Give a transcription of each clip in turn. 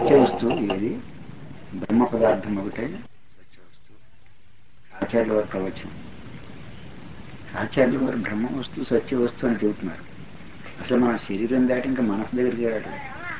సత్య వస్తువు ఏది బ్రహ్మ పదార్థం ఒకటే సత్య వస్తువు ఆచార్యుల వారు ప్రవచనం ఆచార్యుల వారు బ్రహ్మ వస్తువు సత్య వస్తువు అని చెబుతున్నారు అసలు మన శరీరం దాటి ఇంకా మనసు దగ్గరికి వెళ్ళడం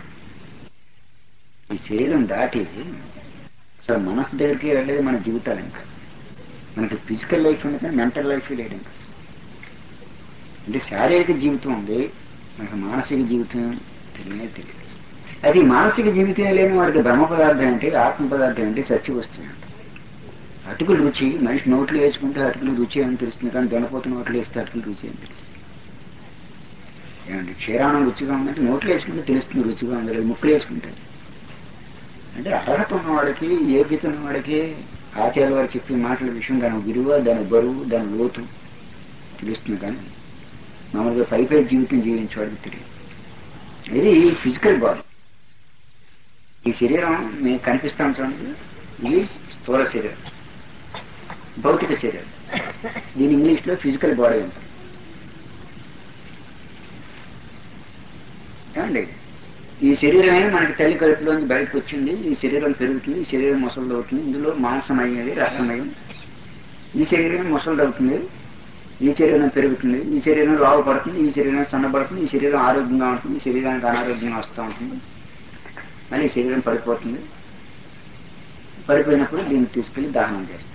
ఈ శరీరం దాటి అసలు మనసు దగ్గరికి వెళ్ళేది మన జీవితాలు ఇంకా మనకి ఫిజికల్ లైఫ్ ఉంది కానీ మెంటల్ లైఫ్ లేదు ఇంకా అసలు. అంటే శారీరక జీవితం ఉంది మనకు మానసిక జీవితం తెలియనే తెలియదు అది మానసిక జీవితం లేని వాడికి బ్రహ్మ పదార్థం ఏంటి ఆత్మ పదార్థం ఏంటి సత్య వస్తుంది అంటే అటుకులు రుచి మనిషి నోట్లు వేసుకుంటే అటుకులు రుచి అని తెలుస్తుంది కానీ దొనపోతు నోట్లు వేస్తే అటుకులు రుచి అని తెలుస్తుంది ఏమండి క్షీరాణం రుచిగా ఉందంటే నోట్లు వేసుకుంటే తెలుస్తుంది రుచిగా ఉంది లేదు ముక్కులు వేసుకుంటే అంటే అర్హత ఉన్నవాడికి యోగ్యత ఉన్నవాడికి ఆచార్య వారు చెప్పే మాటల విషయం దాని విలువ దాని బరువు దాని లోతు తెలుస్తుంది కానీ మామూలుగా పై పై జీవితం జీవించేవాడికి తెలియదు ఇది ఫిజికల్ బాడీ ఈ శరీరం మీకు కనిపిస్తాం చూడండి ఇది స్థూల శరీరం భౌతిక శరీరం దీని ఇంగ్లీష్ లో ఫిజికల్ బాడీ ఉంటుంది ఏమండి ఈ శరీరమే మనకి తల్లి కడుపులోంచి బయటకు వచ్చింది ఈ శరీరం పెరుగుతుంది ఈ శరీరం ముసలు అవుతుంది ఇందులో మాంసం అయ్యేది రసమయం ఈ శరీరం ముసలు అవుతుంది ఈ శరీరం పెరుగుతుంది ఈ శరీరం లావు పడుతుంది ఈ శరీరం సన్నబడుతుంది ఈ శరీరం ఆరోగ్యంగా ఉంటుంది ఈ శరీరానికి అనారోగ్యంగా వస్తూ ఉంటుంది మళ్ళీ ఈ శరీరం పడిపోతుంది పడిపోయినప్పుడు దీన్ని తీసుకెళ్లి దహనం చేస్తారు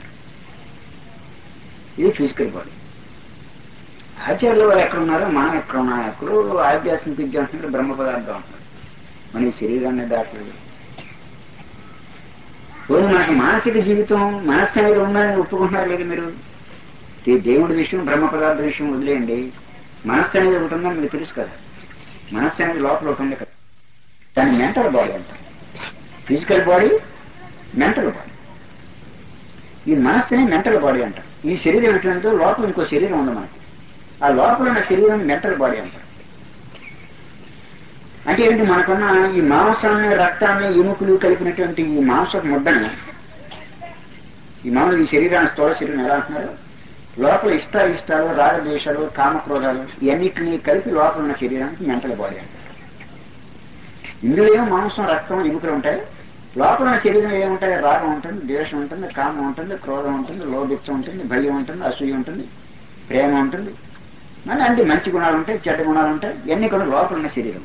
ఇది ఫిజికల్ బాడీ ఆచార్యులు వారు ఎక్కడ ఉన్నారో మనం ఎక్కడ ఉన్నాం ఎక్కడో ఆధ్యాత్మిక విద్య అంటున్నారు బ్రహ్మ పదార్థం అంటున్నారు మన ఈ శరీరాన్ని దాటలేదు పోనీ మనకు మానసిక జీవితం మనస్సు అనేది ఉందని ఒప్పుకుంటున్నారు లేదు మీరు ఈ దేవుడి విషయం బ్రహ్మ పదార్థ విషయం వదిలేయండి మనస్సు అనేది ఒకటి ఉందని మీకు తెలుసు కదా మనస్సు అనేది లోపల ఒకటి ఉంది కదా దాని మెంటల్ బాడీ అంటారు ఫిజికల్ బాడీ మెంటల్ బాడీ ఈ మనస్సుని మెంటల్ బాడీ అంటారు ఈ శరీరం ఎటువంటిదో లోపల ఇంకో శరీరం ఉంది మనకి ఆ లోపల ఉన్న శరీరం మెంటల్ బాడీ అంటారు అంటే ఏంటి మనకున్న ఈ మాంసాన్ని రక్తాన్ని ఎముకలు కలిపినటువంటి ఈ మాంస ముద్దని ఈ మామూలు ఈ శరీరాన్ని స్థూల శరీరం ఎలా అంటున్నారు లోపల ఇష్ట ఇష్టాలు రాగద్వేషాలు కామక్రోధాలు ఇవన్నిటిని కలిపి లోపల ఉన్న శరీరానికి మెంటల్ బాడీ అంటారు ఇందులో ఏమో మాంసం రక్తం ఎముకలు ఉంటాయి లోపల ఉన్న శరీరం ఏముంటాయి రాగం ఉంటుంది ద్వేషం ఉంటుంది కామం ఉంటుంది క్రోధం ఉంటుంది లోభిత్వం ఉంటుంది భయం ఉంటుంది అసూయ ఉంటుంది ప్రేమ ఉంటుంది మళ్ళీ అంటే మంచి గుణాలు ఉంటాయి చెడ్డ గుణాలు ఉంటాయి ఇవన్నీ కూడా లోపల ఉన్న శరీరం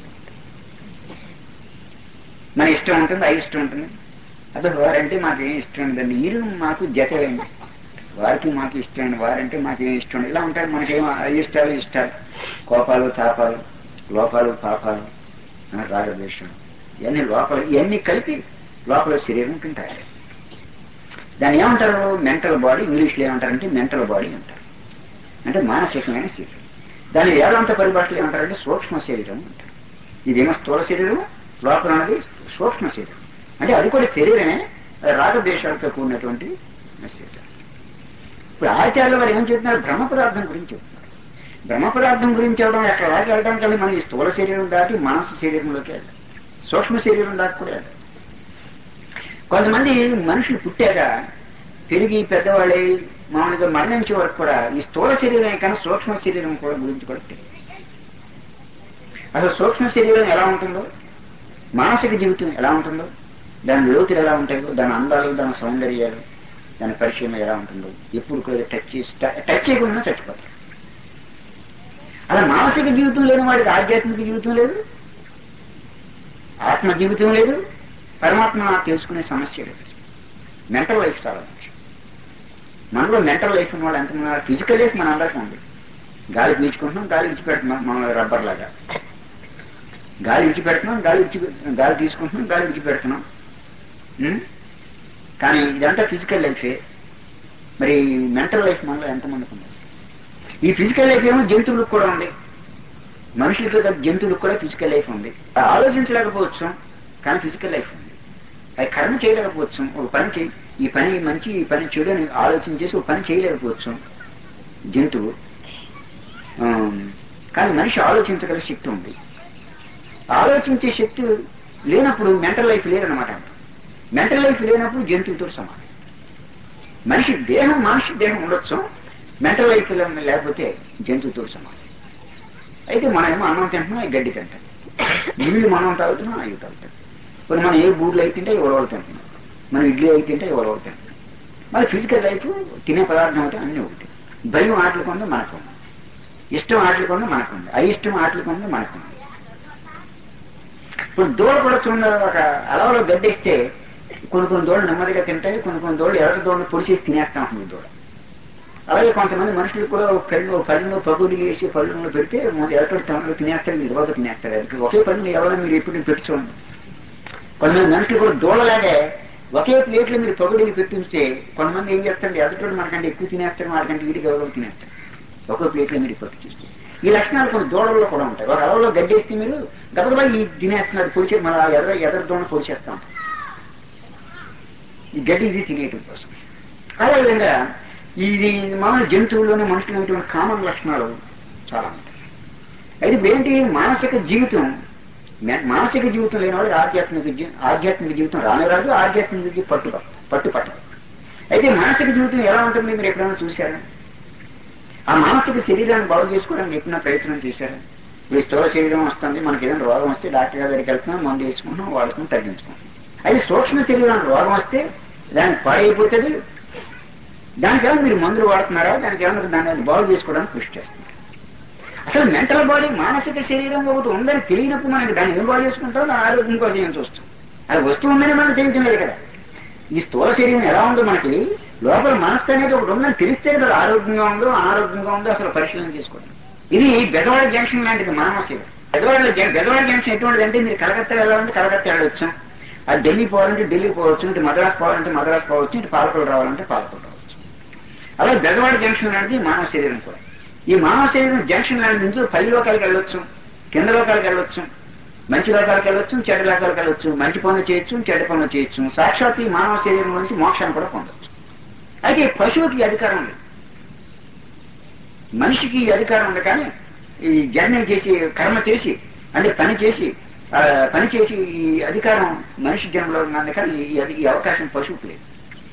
మన ఇష్టం ఉంటుంది అయిష్టం ఉంటుంది అదే వారంటే మాకు ఏం ఇష్టం ఉండదండి మీరు మాకు జతలేండి వారికి మాకు ఇష్టం వారంటే మాకు ఏం ఇష్టం ఉండదు ఇలా ఉంటాయి మనకేమో అయిష్టాలు ఇష్టాలు కోపాలు తాపాలు లోపాలు పాపాలు ఆ, రాగద్వేషం ఇవన్నీ లోపల ఇవన్నీ కలిపి లోపల శరీరం తింటాయి దాన్ని ఏమంటారు మెంటల్ బాడీ ఇంగ్లీష్లో ఏమంటారంటే మెంటల్ బాడీ అంటారు అంటే మానసికమైన శరీరం దాని వేదాంత పరిభాషలో ఏమంటారంటే సూక్ష్మ శరీరం అంటారు ఇదేమో స్థూల శరీరం లోపల ఉన్నది సూక్ష్మ శరీరం అంటే అది కూడా శరీరమే అది రాగద్వేషాలతో కూడినటువంటి శరీరం ఇప్పుడు ఆచార్యులు వారు ఏం చెప్తున్నారు బ్రహ్మ పదార్థం గురించి చెప్తున్నారు బ్రహ్మ పదార్థం గురించి అవడం ఎక్కడ దాకా వెళ్ళడం కలిసి మన ఈ స్థూల శరీరం దాటి మనసు శరీరంలోకి వెళ్ళాలి సూక్ష్మ శరీరం దాకా కూడా వెళ్ళాలి కొంతమంది మనుషులు పుట్టాక పెరిగి పెద్దవాళ్ళై మామూలుగా మరణించే వరకు కూడా ఈ స్థూల శరీరం కన్నా సూక్ష్మ శరీరం కూడా గురించి కూడా తెలియదు అసలు సూక్ష్మ శరీరం ఎలా ఉంటుందో మానసిక జీవితం ఎలా ఉంటుందో దాని లోతులు ఎలా ఉంటాయో దాని అందాలు దాని సౌందర్యాలు దాని పరిచయం ఎలా ఉంటుందో ఎప్పుడు కూడా టచ్ చేసి టచ్ చేయకుండా చచ్చిపోతారు అలా మానసిక జీవితం లేని వాడికి ఆధ్యాత్మిక జీవితం లేదు ఆత్మ జీవితం లేదు పరమాత్మ తెలుసుకునే సమస్య లేదు మెంటల్ లైఫ్ చాలా ముఖ్యం మనలో మెంటల్ లైఫ్ ఉన్నవాడు ఎంత ఫిజికల్ లైఫ్ మన అందరికీ ఉంది గాలి పీల్చుకుంటున్నాం గాలి విడిచిపెడుతున్నాం మన రబ్బర్ లాగా గాలి విడిచిపెడుతున్నాం గాలి విడిచి గాలి తీసుకుంటున్నాం గాలి విడిచిపెడుతున్నాం ఉం? కానీ ఇదంతా ఫిజికల్ లైఫే మరి మెంటల్ లైఫ్ మనలో ఎంతమందికి ఉంది అసలు? ఈ ఫిజికల్ లైఫ్ ఏమో జంతువులకు కూడా ఉంది మనుషులకి కాదు జంతువులకు కూడా ఫిజికల్ లైఫ్ ఉంది ఆలోచించలేకపోవచ్చు కానీ ఫిజికల్ లైఫ్ ఉంది అది కర్మ చేయలేకపోవచ్చు ఒక పని చేయి ఈ పని మంచి ఈ పని చెడు అని ఆలోచన చేసి ఒక పని చేయలేకపోవచ్చు జంతువు ఆ, కానీ మనిషి ఆలోచించగల శక్తి ఉంది ఆలోచించే శక్తి లేనప్పుడు మెంటల్ లైఫ్ లేదనమాట మెంటల్ లైఫ్ లేనప్పుడు జంతువుతో సమానం మనిషి దేహం మనిషి దేహం ఉండొచ్చు మెంటల్ లైఫ్ లేకపోతే జంతువుతో సమానం అయితే మనమేమో అన్నం తింటున్నాం ఈ గడ్డి తింటాం నీళ్లు మనం తాగుతున్నాం అవి తాగుతాం ఇప్పుడు మనం ఏ బూర్లు అయితే తింటే ఎవరు తింటున్నాం మనం ఇడ్లీ అయితే తింటే ఎవరు తింటున్నాం మరి ఫిజికల్ లైఫ్ తినే పదార్థం అయితే అన్నీ ఒకటి భయం ఆటలు కొంది మనకుంది ఇష్టం ఆటలు కొంది మనకుంది అయిష్టం ఆటలు కొంది మనకుంది ఇప్పుడు దూడ కూడా చూడండి ఒక అలవలో గడ్డిస్తే కొన్ని కొన్ని దూడలు నెమ్మదిగా తింటాయి కొన్ని కొన్ని దూడలు ఎర్ర దూడలు పొడిచేసి తినేస్తా ఉంటుంది దూడ అలాగే కొంతమంది మనుషులు కూడా ఒక పళ్ళు పళ్ళను పగులు వేసి పళ్ళను పెడితే ఎక్కడ తినేస్తారు ఇది బాగా తినేస్తారు అది ఒకే పళ్ళు ఎవరైనా మీరు ఎప్పుడు పెట్టి చూడండి కొంతమంది మనుషులు కూడా దూడలాగే ఒకే ప్లేట్లో మీరు పగుడిని పెట్టించితే కొంతమంది ఏం చేస్తారు ఎదుటి మనకంటే ఎక్కువ తినేస్తారు వాళ్ళకంటే వీటికి ఎవరో తినేస్తారు ఒకే ప్లేట్లో మీరు పట్టు చూస్తే ఈ లక్షణాలు కొన్ని దూడల్లో కూడా ఉంటాయి ఒక అలవలో గడ్డేస్తే మీరు గబగబా ఈ తినేస్తున్నారు పొడిచే మన ఎదర ఎదర దూడ పొడిచేస్తా ఉంటాం ఈ గడ్డి ఇది తినేయటం కోసం అదేవిధంగా ఇది మామూలు జంతువుల్లోనే మనుషులు ఉన్నటువంటి కామన్ లక్షణాలు చాలా ఉంటాయి అయితే ఏంటి మానసిక జీవితం మే- మానసిక జీవితం లేని వాడు ఆధ్యాత్మిక జీ- ఆధ్యాత్మిక జీవితం రానే రాదు ఆధ్యాత్మిక జీవితం పట్టు పట్టు పట్టదు అయితే మానసిక జీవితం ఎలా ఉంటుంది మీరు ఎప్పుడైనా చూశారా ఆ మానసిక శరీరాన్ని బాగు చేసుకోవడానికి ఎప్పుడైనా ప్రయత్నం చేశారా ఇప్పుడు స్థూల శరీరం వస్తుంది మనకి ఏదైనా రోగం వస్తే డాక్టర్ గారి దగ్గరికి వెళ్తున్నాం మందు వేసుకుంటున్నాం వాడుకుని తగ్గించుకుంటున్నాం అయితే సూక్ష్మ శరీరానికి రోగం వస్తే దానికి పాడైపోతుంది దానికేమో మీరు మందులు వాడుతున్నారా దానికి ఏమన్నా దాన్ని బాగు చేసుకోవడానికి కృషి చేస్తున్నారు అసలు మెంటల్ బాడీ మానసిక శరీరం ఒకటి ఉందని తెలియనప్పుడు మనకి దాన్ని ఏం బాగు చేసుకుంటాం దాని ఆరోగ్యం కోసం ఏం చూస్తాం అది వస్తువు ఉందని మనం తెలియలేదు కదా ఈ స్థూల శరీరం ఎలా ఉందో మనకి లోపల మనస్సు అనేది ఒకటి ఉందని తెలిస్తే కదా ఆరోగ్యంగా ఉందో అనారోగ్యంగా ఉందో అసలు పరిశీలన చేసుకోవడం ఇది బెదవాడ జంక్షన్ లాంటిది మానవ శరీరం బెదవాడ జం- బెదవాడ జంక్షన్ ఎటువంటిది అంటే మీరు కలకత్తా వెళ్ళాలంటే కలకత్తా వెళ్ళొచ్చు అది ఢిల్లీ పోవాలంటే ఢిల్లీ పోవచ్చు ఇటు మద్రాసు పోవాలంటే మద్రాసు పోవచ్చు ఇటు పాలకొలు రావాలంటే పాలకొలు రావచ్చు అలాగే బెదవాడ జంక్షన్ లాంటిది మానవ శరీరం కూడా ఈ మానవ శరీరం జంక్షన్ లాంటి నుంచి పై లోకాలకు వెళ్ళొచ్చు కింద లోకాలకు వెళ్ళొచ్చు మంచి లోకాలకు వెళ్ళొచ్చు చెడ్డ లోకాలకు వెళ్ళొచ్చు మంచి పనులు చేయొచ్చు చెడ్డ పనులు చేయొచ్చు సాక్షాత్ ఈ మానవ శరీరం నుంచి మోక్షాన్ని కూడా పొందొచ్చు అయితే పశువుకి ఈ అధికారం లేదు మనిషికి ఈ అధికారం ఉంది కానీ ఈ జర్నీ చేసి కర్మ చేసి అంటే పని చేసి ఆ, పని చేసి ఈ అధికారం మనిషి జన్మలో ఉన్నది కానీ ఈ అధి- ఈ అవకాశం పశువుకి లేదు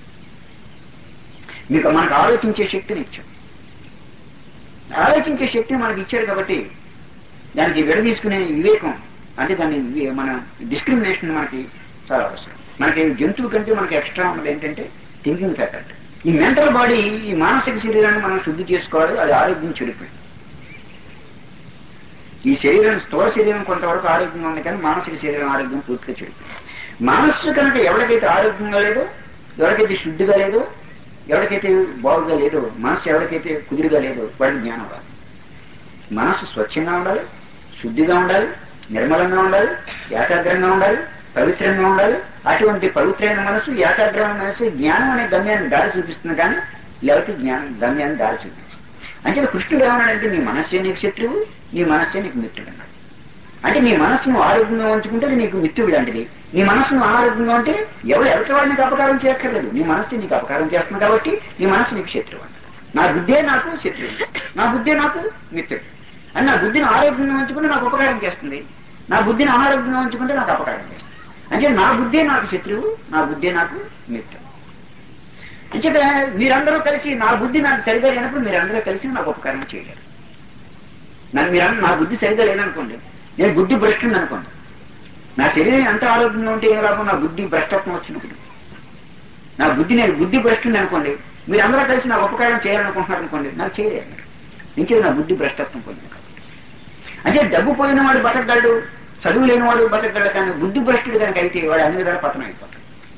మీకు మనకు ఆలోచించే శక్తిని ఇచ్చాడు ఆలోచించే శక్తిని మనకి ఇచ్చాడు కాబట్టి దానికి విడదీసుకునే వివేకం అంటే దాన్ని వి- మన డిస్క్రిమినేషన్ మనకి చాలా అవసరం మనకి జంతువు కంటే మనకి ఎక్స్ట్రా ఉన్నది ఏంటంటే థింకింగ్ ఫ్యాకల్టీ ఈ మెంటల్ బాడీ ఈ మానసిక శరీరాన్ని మనం శుద్ధి చేసుకోవాలి అది ఆరోగ్యం చెడిపోయింది ఈ శరీరం స్థూల శరీరం కొంతవరకు ఆరోగ్యంగా ఉంది కానీ మానసిక శరీరం ఆరోగ్యం పూర్తిగా చెడిపోయింది మనస్సు కనుక ఎవరికైతే ఆరోగ్యంగా లేదో ఎవరికైతే శుద్ధిగా లేదో ఎవరికైతే బాగుగా లేదో మనస్సు ఎవరికైతే కుదురుగా లేదో వాడికి జ్ఞానం రాదు మనస్సు స్వచ్ఛంగా ఉండాలి శుద్ధిగా ఉండాలి నిర్మలంగా ఉండాలి ఏకాగ్రంగా ఉండాలి పవిత్రంగా ఉండాలి అటువంటి పవిత్రమైన మనసు ఏకాగ్రమైన మనసు జ్ఞానం అనే గమ్యాన్ని దారి చూపిస్తుంది కానీ లేకపోతే జ్ఞానం గమ్యాన్ని దారి చూపిస్తుంది అంటే కృష్ణుడు ఏమన్నాడంటే నీ మనస్సే నీకు శత్రువు నీ మనస్సే నీకు మిత్రుడు అన్నాడు అంటే నీ మనస్సును ఆరోగ్యంగా ఉంచుకుంటే అది నీకు మిత్రుడు లాంటిది నీ మనస్సును అనారోగ్యంగా ఉంటే ఎవరు ఎవరి వాడు నీకు అపకారం చేయక్కర్లేదు నీ మనస్సు నీకు అపకారం చేస్తుంది కాబట్టి నీ మనస్సు నీకు శత్రువు అన్నాడు నా బుద్ధే నాకు శత్రువు నా బుద్ధే నాకు మిత్రుడు అని నా బుద్ధిని ఆరోగ్యంగా ఉంచుకుంటే నాకు ఉపకారం చేస్తుంది నా బుద్ధిని అనారోగ్యంగా ఉంచుకుంటే నాకు అపకారం చేస్తుంది అంటే నా బుద్ధే నాకు శత్రువు నా బుద్ధే నాకు మిత్రుడు అంచేత మీరందరూ కలిసి నా బుద్ధి నాకు సరిగా లేనప్పుడు మీరందరూ కలిసి నాకు ఉపకారం చేయలేరు నన్ను మీరు నా బుద్ధి సరిగా లేదనుకోండి నేను బుద్ధి భ్రష్టుంది అనుకోండి నా శరీరం ఎంత ఆరోగ్యంగా ఉంటే ఏం లాభం నా బుద్ధి భ్రష్టత్వం వచ్చినప్పుడు నా బుద్ధి నేను బుద్ధి భ్రష్టుంది అనుకోండి మీరందరూ కలిసి నాకు ఉపకారం చేయాలనుకుంటున్నారు అనుకోండి నాకు చేయలేరు మీరు నుంచి నా బుద్ధి భ్రష్టత్వం పొందింది కాబట్టి అంటే డబ్బు పోయిన వాడు బతకగలడు చదువు లేని వాడు బతకగలడు కానీ బుద్ధి భ్రష్టుడు కనుక అయితే వాడు అన్ని విధాలు పతనం అయిపోతాడు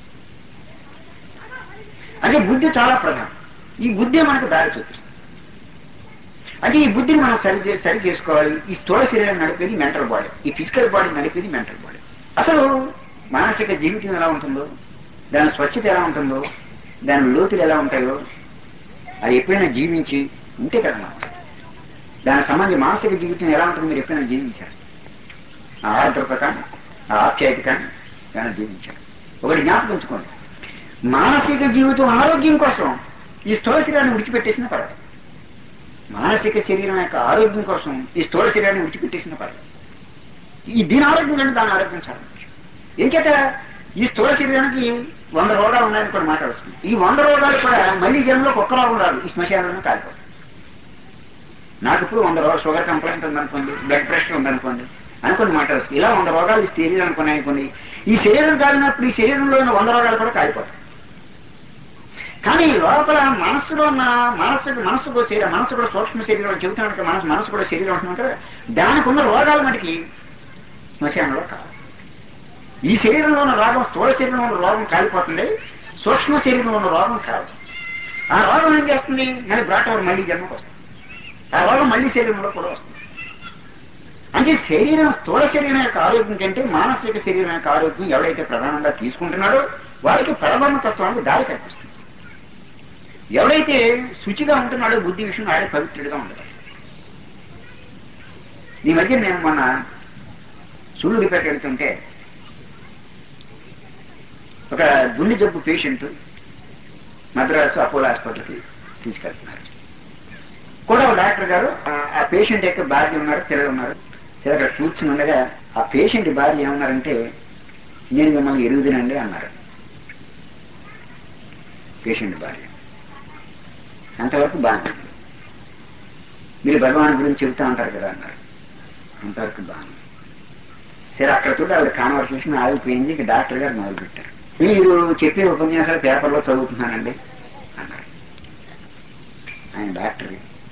అంటే బుద్ధి చాలా ప్రధానం ఈ బుద్ధి మనకు దారి చూపిస్తుంది అంటే ఈ బుద్ధిని మనం సరి చే- సరి చేసుకోవాలి ఈ స్థూల శరీరం నడిపేది మెంటల్ బాడీ ఈ ఫిజికల్ బాడీ నడిపేది మెంటల్ బాడీ అసలు మానసిక జీవితం ఎలా ఉంటుందో దాని స్వచ్ఛత ఎలా ఉంటుందో దాని లోతులు ఎలా ఉంటాయో అది ఎప్పుడైనా జీవించి ఉంటే కదా మనం దానికి సంబంధించి మానసిక జీవితం ఎలా ఉంటుందో మీరు ఎప్పుడైనా జీవించారు ఆ ఆర్ద్రత కానీ ఆ ఆప్యాయత కానీ ఏమైనా జీవించారు ఒకటి జ్ఞాపకం ఉంచుకోండి మానసిక జీవితం ఆరోగ్యం కోసం ఈ స్థూల శరీరాన్ని విడిచిపెట్టేసిన పర్వాలేదు మానసిక శరీరం యొక్క ఆరోగ్యం కోసం ఈ స్థూల శరీరాన్ని విడిచిపెట్టేసిన పర్వాలేదు ఈ దీని ఆరోగ్యం కంటే దాని ఆరోగ్యం చాలా ముఖ్యం ఏం చేత ఈ స్థూల శరీరానికి వంద రోగాలు ఉన్నాయని కూడా మాట్లాడుతుంది ఈ వంద రోగాలు కూడా మళ్ళీ జన్మలో ఒక్క రోగం రాదు ఈ శ్మశానంలో కాలిపోతుంది నాకు ఇప్పుడు వంద రోజులు షుగర్ కంప్లైంట్ ఉందనుకోండి బ్లడ్ ప్రెషర్ ఉందనుకోండి అనుకున్న మాట వస్తుంది ఇలా వంద రోగాలు ఈ శరీరం అనుకున్నాయి కొన్ని ఈ శరీరం కాలినప్పుడు ఈ శరీరంలో ఉన్న వంద రోగాలు కూడా కాలిపోతాయి కానీ లోపల మనస్సులో ఉన్న మనస్సు మనస్సు కూడా శరీరం మనస్సు కూడా సూక్ష్మ శరీరం అని చెబుతున్నాడు కదా, మనసు మనస్సు కూడా శరీరం అంటున్నాం కదా దానికి ఉన్న రోగాలు మటుకి శ్మశానంలో కాదు ఈ శరీరంలో ఉన్న రోగం స్థూల శరీరంలో ఉన్న రోగం కాలిపోతుంది సూక్ష్మ శరీరంలో ఉన్న రోగం కాదు ఆ రోగం ఏం చేస్తుంది మళ్ళీ బ్రాటవర్ మళ్ళీ జన్మకు వస్తుంది ఆ రోగం మళ్ళీ శరీరంలో కూడా వస్తుంది అంటే శరీరం స్థూల శరీరం యొక్క ఆరోగ్యం కంటే మానసిక శరీరం యొక్క ఆరోగ్యం ఎవడైతే ప్రధానంగా తీసుకుంటున్నాడో వాడికి పరబ్రహ్మ తత్వానికి దారి కల్పిస్తుంది ఎవడైతే శుచిగా ఉంటున్నాడో బుద్ధి విషయం ఆడే పవిత్రుడిగా ఉండదు ఈ మధ్య నేను మొన్న సూళ్ళూరిపేట వెళ్తుంటే ఒక గుండె జబ్బు పేషెంట్ మద్రాసు అపోలో హాస్పిటల్కి తీసుకెళ్తున్నారు కూడా ఒక డాక్టర్ గారు ఆ- ఆ పేషెంట్ యొక్క భార్య ఉన్నారు పిల్లలు ఉన్నారు సరే అక్కడ కూర్చుని ఉండగా ఆ పేషెంట్ భార్య ఏమన్నారంటే నేను మిమ్మల్ని ఎరుగుదనండి అన్నారు పేషెంట్ భార్య అంతవరకు బాగానే ఉంది. మీరు భగవాన్ గురించి చెబుతా ఉంటారు కదా అన్నారు అంతవరకు బాగానే ఉంది. సరే అక్కడ చూడ ఆవిడ కాన్వర్సేషన్ ఆగిపోయింది ఇక డాక్టర్ గారు మొదలు పెట్టారు మీరు చెప్పే ఉపన్యాసాలు పేపర్లో చదువుతున్నానండి అన్నారు ఆయన డాక్టర్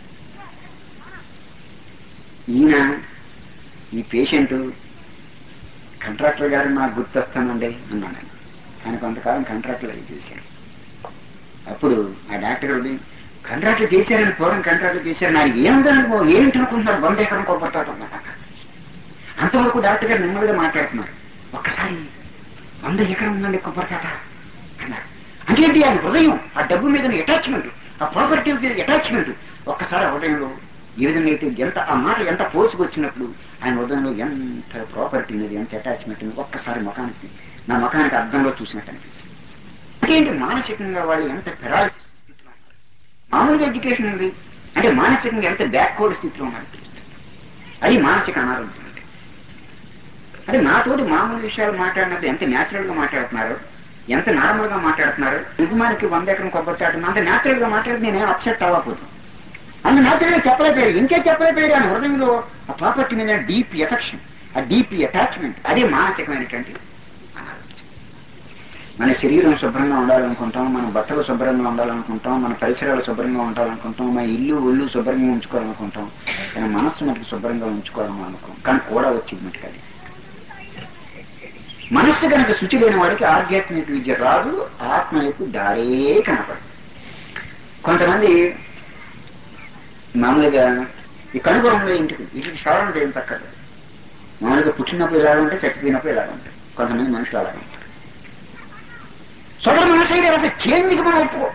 ఈయన ఈ పేషెంట్ కంట్రాక్టర్ గారు నాకు గుర్తొస్తానండి అన్నాను నేను. ఆయన కొంతకాలం కంట్రాక్టర్ అది చేశాను అప్పుడు ఆ డాక్టర్ గారు కంట్రాక్టర్ చేశారని పూర్వం కంట్రాక్టర్ చేశారు నాకు ఏముందని ఏంటి అనుకుంటున్నారు వంద ఎకరం కొబ్బరితోట అంతవరకు డాక్టర్ గారు నెమ్మదిగా మాట్లాడుతున్నారు ఒక్కసారి వంద ఎకరం ఉందండి కొబ్బరితోట అన్నారు అంటే ఏంటి ఆయన హృదయం ఆ డబ్బు మీద అటాచ్మెంట్ ఆ ప్రాపర్టీ మీద అటాచ్మెంట్ ఒక్కసారి ఆ హృదయంలో ఏ విధంగా అయితే ఎంత ఆ మాట ఎంత పోసుకొచ్చినప్పుడు ఆయన హృదయంలో ఎంత ప్రాపర్టీ మీద ఎంత అటాచ్మెంట్ ఉంది ఒక్కసారి ముఖానికి నా ముఖానికి అర్థంలో చూసినట్టు అనిపించింది అంటే ఏంటి మానసికంగా వాళ్ళు ఎంత పెరాలసిస్ స్థితిలో ఉన్నారు మామూలుగా ఎడ్యుకేషన్ ఉంది అంటే మానసికంగా ఎంత బ్యాక్వర్డ్ స్థితిలో ఉన్నారు అది మానసిక అనారోగ్యం అంటే అంటే నాతోటి మామూలు విషయాలు మాట్లాడినప్పుడు ఎంత న్యాచురల్ గా మాట్లాడుతున్నారు ఎంత నార్మల్ గా మాట్లాడుతున్నారు నిజమానికి వంద ఎకరం కొబ్బరి చాటు అంత న్యాచురల్ గా మాట్లాడి నేనేం అప్సెట్ అవ్వకపోతాను అంత న్యాచురల్ గా చెప్పలేకపోయారు ఇంకే చెప్పలేకపోయారు ఆయన హృదయంలో ఆ ప్రాపర్టీ మీద డీప్ ఎఫెక్షన్ ఆ డీప్ అటాచ్మెంట్ అదే మానసికమైనటువంటి అనారోగ్యం మన శరీరం శుభ్రంగా ఉండాలనుకుంటాం మన బట్టలు శుభ్రంగా ఉండాలనుకుంటాం మన పరిసరాలు శుభ్రంగా ఉండాలనుకుంటాం మన ఇల్లు ఒళ్ళు శుభ్రంగా ఉంచుకోవాలనుకుంటాం కానీ మనస్సు మటుకు శుభ్రంగా ఉంచుకోవాలని అనుకోం కానీ కూడా వచ్చింది మటుకు అది మనస్సు కనుక శుచి లేని వాడికి ఆధ్యాత్మిక విద్య రాదు ఆత్మ యొక్క దారే కనపడదు కొంతమంది మామూలుగా ఈ కనుగొనంలో ఇంటికి ఇంటికి సాధన చేయం చక్కదు మామూలుగా పుట్టినప్పుడు ఎలా ఉంటే చచ్చిపోయినప్పుడు ఎలా ఉంటాయి కొంతమంది మనుషులు అలా ఉంటారు సోదరు మన సైడ్ అసలు చేంజ్కి మనం ఒప్పుకో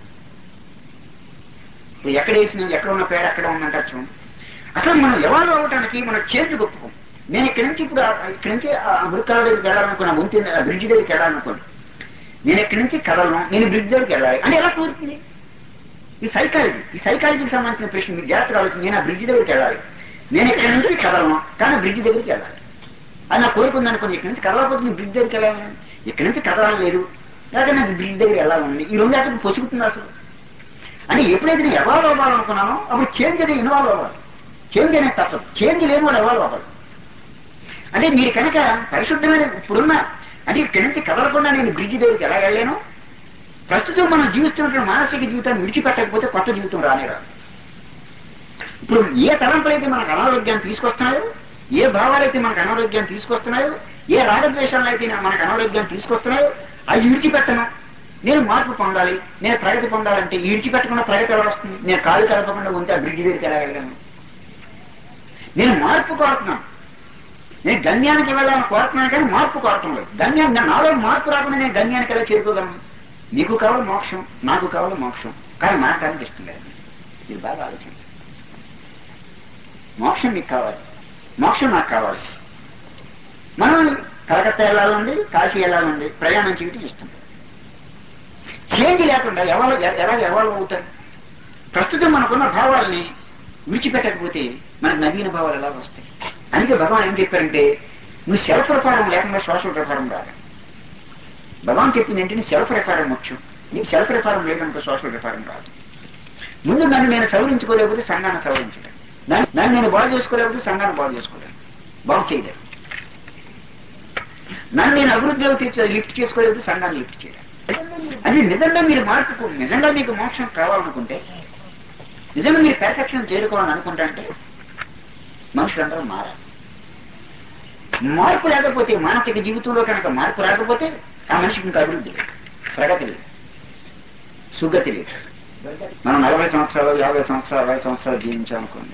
ఇప్పుడు ఎక్కడ వేసిన ఎక్కడ ఉన్న పేడ ఎక్కడ ఉందంటారు చూడండి అసలు మనం ఎవరు అవ్వటానికి మనం చేంజ్ ఒప్పుకోం నేను ఇక్కడి నుంచి ఇప్పుడు ఆ- ఇక్కడి నుంచి ఆ అమెరికా దగ్గరికి వెళ్ళాలనుకున్నా ముందు బ్రిడ్జ్ దగ్గరికి వెళ్ళాలనుకోండి నేను ఇక్కడి నుంచి కదలను నేను బ్రిడ్జ్ దగ్గరికి వెళ్ళాలి అంటే ఎలా కుదురుతుంది ఈ సైకాలజీ ఈ సైకాలజీకి సంబంధించిన ప్రశ్న మీరు జాగ్రత్తగా ఆలోచించి నేను ఆ బ్రిడ్జ్ దగ్గరికి వెళ్ళాలి నేను ఇక్కడి నుంచి కదలను కానీ బ్రిడ్జ్ దగ్గరికి వెళ్ళాలి అది నా కోరిక ఉందనుకోండి ఇక్కడి నుంచి కదలకపోతే నేను బ్రిడ్జ్ దగ్గరికి వెళ్ళాలి ఇక్కడి నుంచి కదలాలి లేదు లేకపోతే నాకు బ్రిడ్జ్ దగ్గర వెళ్ళాలని ఈ రెండు అసలు పొసుగుతుంది అసలు అంటే ఎప్పుడైతే నేను ఎవాల్వ్ అవ్వాలనుకున్నానో అప్పుడు చేంజ్ అనేది ఇన్వాల్వ్ అవ్వాలి చేంజ్ అనేది తప్పదు చేంజ్ లేని వాడు ఎవాల్వ్ అవ్వాలి అంటే మీరు కనుక పరిశుద్ధమైన ఇప్పుడున్న అంటే ఇక్కడి నుంచి కదలకుండా నేను బ్రిడ్జ్ దగ్గరికి ఎలా వెళ్ళాను ప్రస్తుతం మనం జీవిస్తున్నటువంటి మానసిక జీవితాన్ని విడిచిపెట్టకపోతే కొత్త జీవితం రానే రాదు ఇప్పుడు ఏ తలంపులైతే మనకు అనారోగ్యాన్ని తీసుకొస్తున్నాయో ఏ భావాలైతే మనకు అనారోగ్యాన్ని తీసుకొస్తున్నాయో ఏ రాగద్వేషాలు అయితే మనకు అనారోగ్యాన్ని తీసుకొస్తున్నాయో అవి విడిచిపెట్టను నేను మార్పు పొందాలి నేను ప్రగతి పొందాలంటే ఈ విడిచిపెట్టకుండా ప్రగతి ఎలా వస్తుంది నేను కాలు కలపకుండా ఉంటే ఆ బ్రిడ్జ్ దగ్గరికి ఎలా వెళ్ళాను నేను మార్పు కోరుతున్నాను నేను గమ్యానికి వెళ్ళాలని కోరుతున్నాను కానీ మార్పు కోరటం లేదు గమ్యాన్ని నా- నాలో మార్పు రాకుండా నేను గమ్యానికి ఎలా చేరుకోగలను నీకు కావాలి మోక్షం నాకు కావాలి మోక్షం కానీ మార్గానికి ఇష్టం లేదు ఇది బాగా ఆలోచించండి మోక్షం మీకు కావాలి మోక్షం నాకు కావాలి మనం కలకత్తా వెళ్ళాలండి కాశీ వెళ్ళాలండి ప్రయాణం చేయటం ఇష్టం చేంజ్ లేకుండా ఎవరు ఎలా ఎవరు అవుతారు ప్రస్తుతం మనకున్న భావాల్ని విడిచిపెట్టకపోతే మనకు నవీన భావాలు ఎలా వస్తాయి అందుకే భగవాన్ ఏం చెప్పారంటే నువ్వు సెల్ఫ్ ప్రకారం లేకుండా సోషల్ ప్రకారం రాదు భగవాన్ చెప్పింది ఏంటంటే సెల్ఫ్ ప్రకారం ముఖ్యం నీకు సెల్ఫ్ ప్రకారం లేదనుకో సోషల్ ప్రకారం రాదు ముందు నన్ను నేను సవరించుకోలేకపోతే సంఘాన్ని సవరించడం నన్ను నన్ను నేను బాగు చేసుకోలేకపోతే సంఘాన్ని బాగు చేసుకోలేను బాగు చేయలేరు నన్ను నేను అభివృద్ధిలో తీర్చ లిఫ్ట్ చేసుకోలేదు సంఘాన్ని లిఫ్ట్ చేయలేదు అది నిజంగా మీరు మార్పు నిజంగా మీకు మోక్షం కావాలనుకుంటే నిజంగా మీరు పెర్ఫెక్షన్ చేరుకోవాలని అనుకుంటా అంటే మనుషులందరూ మారాలి మార్పు లేకపోతే మానసిక జీవితంలో కనుక మార్పు రాకపోతే ఆ మనిషికి ఇంకా అభివృద్ధి లేదు ప్రగతి లేదు సుగతి లేదు మనం నలభై సంవత్సరాలు యాభై సంవత్సరాలు అరవై సంవత్సరాలు జీవించామనుకోండి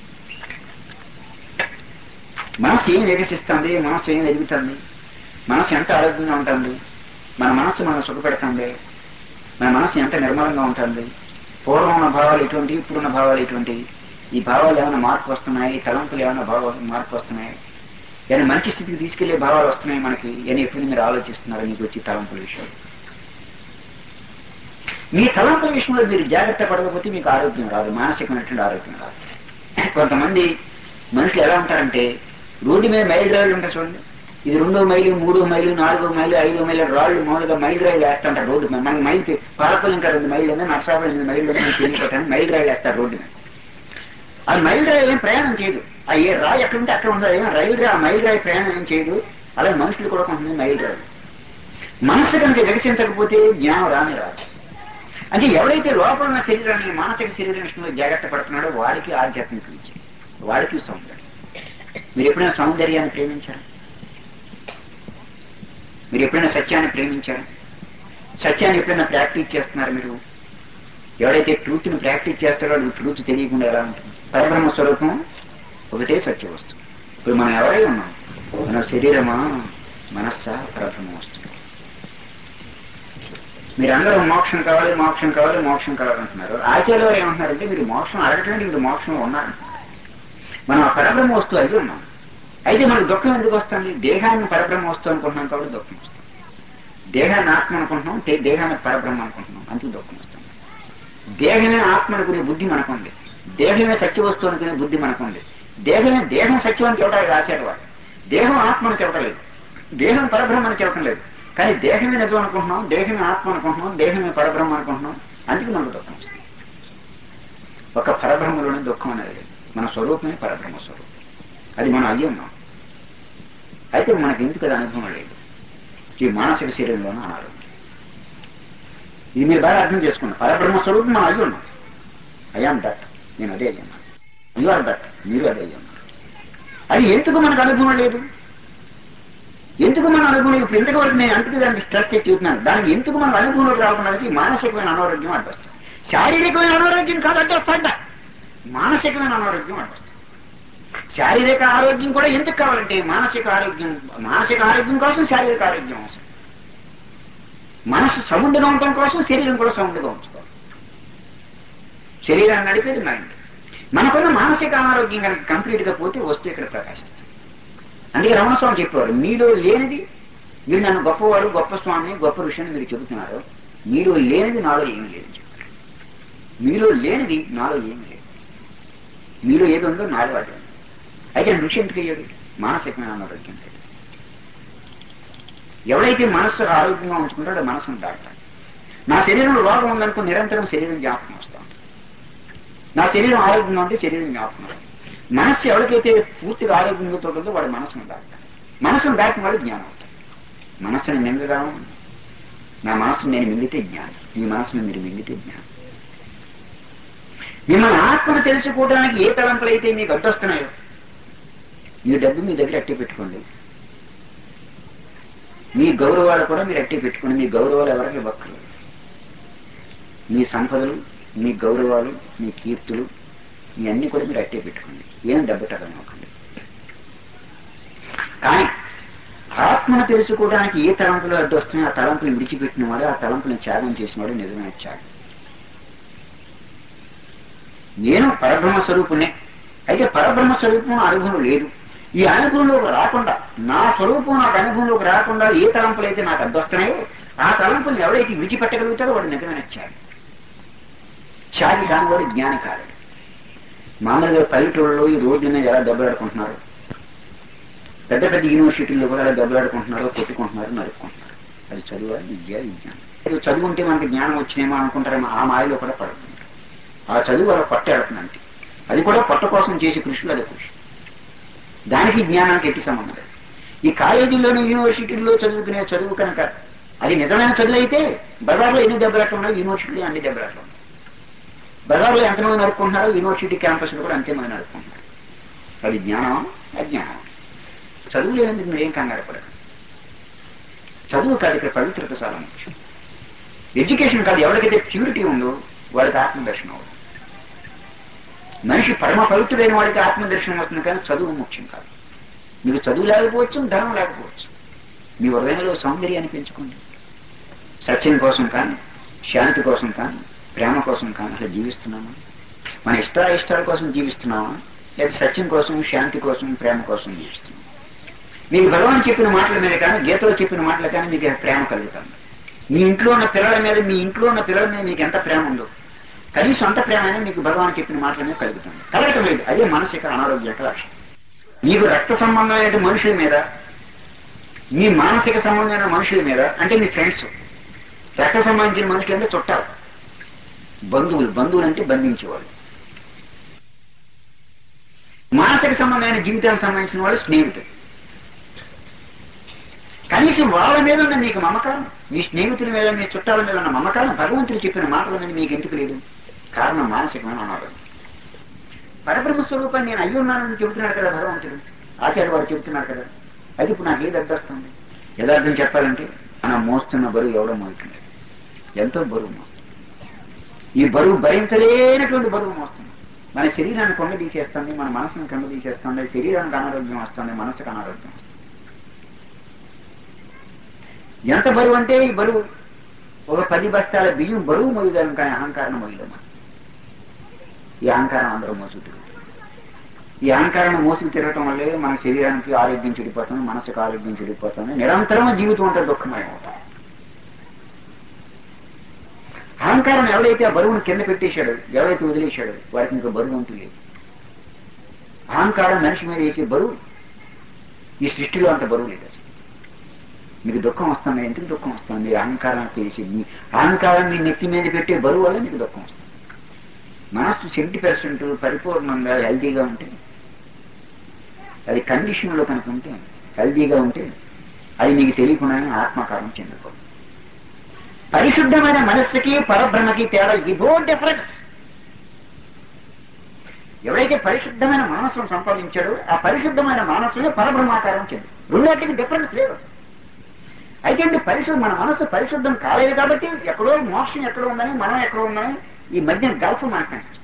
మనసు ఏం వికసిస్తుంది మనసు ఏం ఎదుగుతుంది మనసు ఎంత ఆరోగ్యంగా ఉంటుంది మన మనస్సు మనం సుఖపెడుతుంది మన మనస్సు ఎంత నిర్మలంగా ఉంటుంది పూర్వం ఉన్న భావాలు ఎటువంటి ఇప్పుడున్న భావాలు ఎటువంటి ఈ భావాలు ఏమైనా మార్పు వస్తున్నాయి తలంపులు ఏమైనా భావాలు మార్పు వస్తున్నాయి ఏమైనా మంచి స్థితికి తీసుకెళ్లే భావాలు వస్తున్నాయి మనకి అని ఎప్పుడు మీరు ఆలోచిస్తున్నారు మీకు వచ్చి తలంపుల విషయం మీ తలంపుల విషయంలో మీరు జాగ్రత్త పడకపోతే మీకు ఆరోగ్యం రాదు మానసికమైనటువంటి ఆరోగ్యం రాదు కొంతమంది మనుషులు ఎలా ఉంటారంటే రోడ్డు మీద మైలు రాళ్ళు ఉంటాయి చూడండి ఇది రెండో మైలు మూడో మైలు నాలుగో మైలు ఐదో మైలు రాళ్ళు మామూలుగా మైలు రాయిలు వేస్తుంటారు రోడ్డు మీద మనకి మైలు పాలపల్లి ఇంకా రెండు మైళ్ళు ఉంది నర్సాపల్లి ఎనిమిది మైళ్ళు ఉంది మీకు తెలియకపోతాను మైలు రాయిలు వేస్తారు రోడ్డు మీద ఆ మైలు రాయి ఏం ప్రయాణం చేయదు ఆ ఏ రాయి ఎక్కడ ఉంటే అక్కడ ఉండదు ఏం రైలు రాయి ఆ మైలు రాయి ప్రయాణం ఏం చేయదు అలాగే మనుషులు కూడా కొంతమంది మైలు రాయి మనస్సు కనుక వికసించకపోతే జ్ఞానం రాని రాదు అంటే ఎవరైతే లోపల ఉన్న శరీరాన్ని మానసిక శరీరం విషయంలో జాగ్రత్త పడుతున్నాడో వాడికి ఆధ్యాత్మిక విద్య వాడికి సౌందర్యం మీరు ఎప్పుడైనా సౌందర్యాన్ని ప్రేమించారా మీరు ఎప్పుడైనా సత్యాన్ని ప్రేమించారా సత్యాన్ని ఎప్పుడైనా ప్రాక్టీస్ చేస్తున్నారు మీరు ఎవడైతే ట్రూత్ ని ప్రాక్టీస్ చేస్తాడో వాడికి ట్రూత్ తెలియకుండా ఎలా ఉంటుంది పరబ్రహ్మ స్వరూపం ఒకటే సత్య వస్తువు ఇప్పుడు మనం ఎవరై ఉన్నాం మన శరీరమా మనస్సా పరబ్రహ్మ వస్తువు మీరందరూ మోక్షం కావాలి మోక్షం కావాలి మోక్షం కావాలంటున్నారు ఆచార్య వారు ఏమంటున్నారంటే మీరు మోక్షం అడగటం మీరు మోక్షం ఉన్నారు మనం ఆ పరబ్రహ్మ వస్తువు అయితే ఉన్నాం అయితే మనకు దుఃఖం ఎందుకు వస్తుంది దేహాన్ని పరబ్రహ్మ వస్తువు అనుకుంటున్నాం కాబట్టి దుఃఖం వస్తుంది దేహాన్ని ఆత్మ అనుకుంటున్నాం దే- దేహాన్ని పరబ్రహ్మ అనుకుంటున్నాం అందుకు దుఃఖం వస్తుంది దేహమే ఆత్మ అనుకునే బుద్ధి మనకుంది దేహమే సత్య వస్తువు అనుకునే బుద్ధి మనకుంది దేహమే దేహం సత్యం అని చెప్పడానికి రాశారు వాడు దేహం ఆత్మను చెప్పలేదు దేహం పరబ్రహ్మ అని చెప్పడం లేదు కానీ దేహమే నిజం అనుకుంటున్నాం దేహమే ఆత్మ అనుకుంటున్నాం దేహమే పరబ్రహ్మ అనుకుంటున్నాం అందుకు మనకు దుఃఖం వస్తుంది ఒక పరబ్రహ్మలోనే దుఃఖం అనేది లేదు మన స్వరూపమే పరబ్రహ్మ స్వరూపం అది మనం అయ్యి ఉన్నాం అయితే మనకి ఎందుకు అది అనుభవం లేదు ఈ మానసిక శరీరంలోనే అనారోగ్యం ఇది మీరు బాగా అర్థం చేసుకోండి పరబ్రహ్మ స్వరూపం మనం అయ్యి ఉన్నాం అయాం దట్ నేను అదే అయ్యి ఉన్నాను యు ఆర్ దట్ మీరు అదే అయ్యి ఉన్నారు అది ఎందుకు మనకు అనుభవం లేదు ఎందుకు మన అనుభవం ఇప్పుడు ఇంతవరకు నేను అందుకు దానికి స్ట్రెస్ చేసి చూస్తున్నాను దానికి ఎందుకు మన అనుభవంలోకి రావడానికి మానసికమైన అనారోగ్యం అడ్డొస్తుంది శారీరకమైన అనారోగ్యం కాదు అడ్డొస్తాడ మానసికమైన అనారోగ్యం అడ్డొస్తుంది శారీరక ఆరోగ్యం కూడా ఎందుకు కావాలంటే మానసిక ఆరోగ్యం మానసిక ఆరోగ్యం కోసం శారీరక ఆరోగ్యం అవసరం మనసు సౌండ్గా ఉండటం కోసం శరీరం కూడా సౌండ్గా ఉంచుకోవాలి శరీరాన్ని నడిపేది మైండ్ మనకున్న మానసిక అనారోగ్యం కనుక కంప్లీట్ గా పోతే వస్తువు ఇక్కడ ప్రకాశిస్తుంది అందుకే రమణస్వామి చెప్పారు మీలో లేనిది మీరు నన్ను గొప్పవాడు గొప్ప స్వామి గొప్ప ఋషిని మీరు చెబుతున్నారు మీలో లేనిది నాలో ఏమీ లేదు చెప్పారు మీలో లేనిది నాలో ఏమీ లేదు మీలో ఏది ఉందో నాలో అదే ఉంది. అయితే ఋషి ఎందుకు అయ్యాడు మానసికమైన అనారోగ్యం లేదు ఎవడైతే మనస్సు ఆరోగ్యంగా ఉంచుకుంటాడో మనసును దాటాడు నా శరీరంలో రోగం ఉందనుకో నిరంతరం శరీరం జ్ఞాపకం వస్తాం నా శరీరం ఆరోగ్యంగా ఉంటే శరీరం జ్ఞాపకం వస్తుంది. మనస్సు ఎవరికైతే పూర్తిగా ఆరోగ్యంగా ఉంటుందో వాడు మనసును దాటాడు మనసును దాటిన వాడు జ్ఞానం అవుతాడు మనస్సుని మింగగా నా మనస్సును నేను మింగితే జ్ఞానం ఈ మనస్సును మీరు మింగితే జ్ఞానం మిమ్మల్ని ఆత్మను తెలుసుకోవడానికి ఏ తలంపులు అయితే మీకు అడ్డొస్తున్నాయో మీ డబ్బు మీ దగ్గర అట్టి పెట్టుకోండి మీ గౌరవాలు కూడా మీరు అట్టి పెట్టుకోండి మీ గౌరవాలు ఎవరికి ఇవ్వక్కర్లేదు మీ సంపదలు మీ గౌరవాలు మీ కీర్తులు మీ అన్ని కూడా మీరు అట్టే పెట్టుకోండి ఏం దెబ్బతగలనవ్వకండి కానీ ఆత్మను తెలుసుకోవడానికి ఏ తలంపులు అడ్డు వస్తున్నాయో ఆ తలంపులు విడిచిపెట్టిన వాడు ఆ తలంపులను త్యాగం చేసినవాడు నిజమైన త్యాగం నేను పరబ్రహ్మ స్వరూపునే అయితే పరబ్రహ్మ స్వరూపం అనుభవం లేదు ఈ అనుభవంలోకి రాకుండా నా స్వరూపం నాకు అనుభవంలోకి రాకుండా ఏ తలంపులు అయితే నాకు అడ్డొస్తున్నాయో ఆ తలంపులను ఎవరైతే విడిచిపెట్టగలుగుతాడో వాడు నిజమైన త్యాగం త్యాగి కాని వాడు జ్ఞాని కాదు మామూలుగా పల్లెటూళ్ళలో ఈ రోడ్డు మీద ఎలా దెబ్బలాడుకుంటున్నారు పెద్ద పెద్ద యూనివర్సిటీల్లో కూడా ఎలా దెబ్బలాడుకుంటున్నారో కొట్టుకుంటున్నారు నరుక్కుంటున్నారు అది చదువు విద్య విజ్ఞానం ఏదో చదువుంటే మనకి జ్ఞానం వచ్చినేమో అనుకుంటారేమో ఆ మాయలో కూడా పడుతుంది ఆ చదువు అలా పట్టేడుతుంది అంతే అది కూడా పొట్ట కోసం చేసే కృషిలో అదే కృషి దానికి జ్ఞానానికి ఎట్టి సంబంధం లేదు. ఈ కాలేజీల్లోని యూనివర్సిటీల్లో చదువుకునే చదువు కనుక అది నిజమైన చదువు అయితే బజార్లో ఎన్ని దెబ్బలాట్లు ఉన్నాయో యూనివర్సిటీలో అన్ని దెబ్బలాట్లు ఉన్నాయి బజార్లో ఎంతమంది నడుపుకుంటున్నారో యూనివర్సిటీ క్యాంపస్లో కూడా అంతేమంది నడుపుకుంటున్నారు అది జ్ఞానం అజ్ఞానం చదువు లేనందుకు మీరేం కంగారు పడరు చదువు కాదు ఇక్కడ పవిత్రత చాలా ముఖ్యం ఎడ్యుకేషన్ కాదు ఎవరికైతే ప్యూరిటీ ఉందో వాడికి ఆత్మదర్శనం అవుతుంది మనిషి పరమ పవిత్రుడైన వాడికి ఆత్మదర్శనం అవుతుంది కానీ చదువు ముఖ్యం కాదు మీకు చదువు లేకపోవచ్చు ధనం లేకపోవచ్చు మీ హృదయంలో సౌందర్యాన్ని పెంచుకోండి సత్యం కోసం కానీ శాంతి కోసం కానీ ప్రేమ కోసం కానీ అట్లా జీవిస్తున్నామా మన ఇష్ట ఇష్టాల కోసం జీవిస్తున్నామా లేదా సత్యం కోసం శాంతి కోసం ప్రేమ కోసం జీవిస్తున్నామా మీకు భగవాన్ చెప్పిన మాటల మీద కానీ గీతలో చెప్పిన మాటల కానీ మీకు ప్రేమ కలుగుతుంది మీ ఇంట్లో ఉన్న పిల్లల మీద మీ ఇంట్లో ఉన్న పిల్లల మీద మీకు ఎంత ప్రేమ ఉందో కనీసం అంత ప్రేమ అయినా మీకు భగవాన్ చెప్పిన మాటల మీద కలుగుతుంది కలగటం లేదు అదే మానసిక అనారోగ్య లక్షణం మీకు రక్త సంబంధమైన మనుషుల మీద మీ మానసిక సంబంధమైన మనుషుల మీద అంటే మీ ఫ్రెండ్స్ రక్త సంబంధించిన మనుషులు అంటే చుట్టాలు బంధువులు బంధువులు అంటే బంధించేవాళ్ళు మానసిక సంబంధమైన జీవితానికి సంబంధించిన వాళ్ళు స్నేహితులు కనీసం వాళ్ళ మీద ఉన్న మీకు మమకారం మీ స్నేహితుల మీద మీ చుట్టాల మీద ఉన్న మమకారం భగవంతుడు చెప్పిన మాటల మీద మీకు ఎందుకు లేదు కారణం మానసికమైన అనారోగ్యం పరబ్రహ్మ స్వరూపాన్ని నేను అయ్యి ఉన్నానని చెబుతున్నాడు కదా భగవంతుడు ఆచార్య వారు చెబుతున్నారు కదా అది ఇప్పుడు నాకు ఏది అర్థొస్తుంది యథార్థం చెప్పాలంటే మనం మోస్తున్న బరువు ఎవడో మోస్తుంది ఎంతో బరువు మోస్తుంది ఈ బరువు భరించలేనటువంటి బరువు మోస్తుంది మన శరీరాన్ని కొండ తీసేస్తుంది మన మనసును కొండ తీసేస్తుంది శరీరానికి అనారోగ్యం వస్తుంది మనసుకు అనారోగ్యం వస్తుంది ఎంత బరువు అంటే ఈ బరువు ఒక పది బస్తాల బియ్యం బరువు మోయగలం కానీ అహంకారం మోయలేము ఈ అహంకారం అందరూ మోసుకుంటారు ఈ అహంకారాన్ని మోసుకు తిరగటం వల్లే మన శరీరానికి ఆరోగ్యం చెడిపోతుంది మనసుకు ఆరోగ్యం చెడిపోతుంది నిరంతరం జీవితం అంతా దుఃఖమయం అవుతుంది అహంకారం ఎవడైతే ఆ బరువును కింద పెట్టేశాడు ఎవరైతే వదిలేశాడు వాడికి ఇంకా బరువు అంటూ లేదు అహంకారం మనిషి మీద వేసే బరువు ఈ సృష్టిలో అంత బరువు లేదు అసలు మీకు దుఃఖం వస్తుంది ఎందుకు దుఃఖం వస్తుంది మీరు అహంకారాన్ని వేసి మీ అహంకారాన్ని నెత్తి మీద పెట్టే బరువు వల్ల మీకు దుఃఖం వస్తుంది మనస్సు సెవెంటీ పర్సెంట్ పరిపూర్ణంగా హెల్తీగా ఉంటే అది కండిషన్లో కనుక ఉంటే హెల్తీగా ఉంటే అది మీకు తెలియకుండానే ఆత్మకారం చెందుకోదు పరిశుద్ధమైన మనస్సుకి పరబ్రహ్మకి తేడా ఇదో డిఫరెన్స్ ఎవరైతే పరిశుద్ధమైన మనస్సును సంపాదించాడో ఆ పరిశుద్ధమైన మనస్సులో పరబ్రహ్మాకారం చెంది రెండాటికి డిఫరెన్స్ లేదు అయితే అండి పరిశుద్ధ మన మనస్సు పరిశుద్ధం కాలేదు కాబట్టి ఎక్కడో మోక్షం ఎక్కడో ఉందని మనం ఎక్కడో ఉందని ఈ మధ్య గల్ఫ్ మనకు కనిపిస్తుంది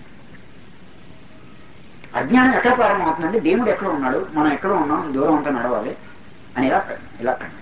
అజ్ఞానం ఎక్కడ ప్రారంభమవుతుందంటే దేవుడు ఎక్కడ ఉన్నాడు మనం ఎక్కడ ఉన్నాం దూరం అంతా నడవాలి అని ఇలా ఇలా కనిపిస్తుంది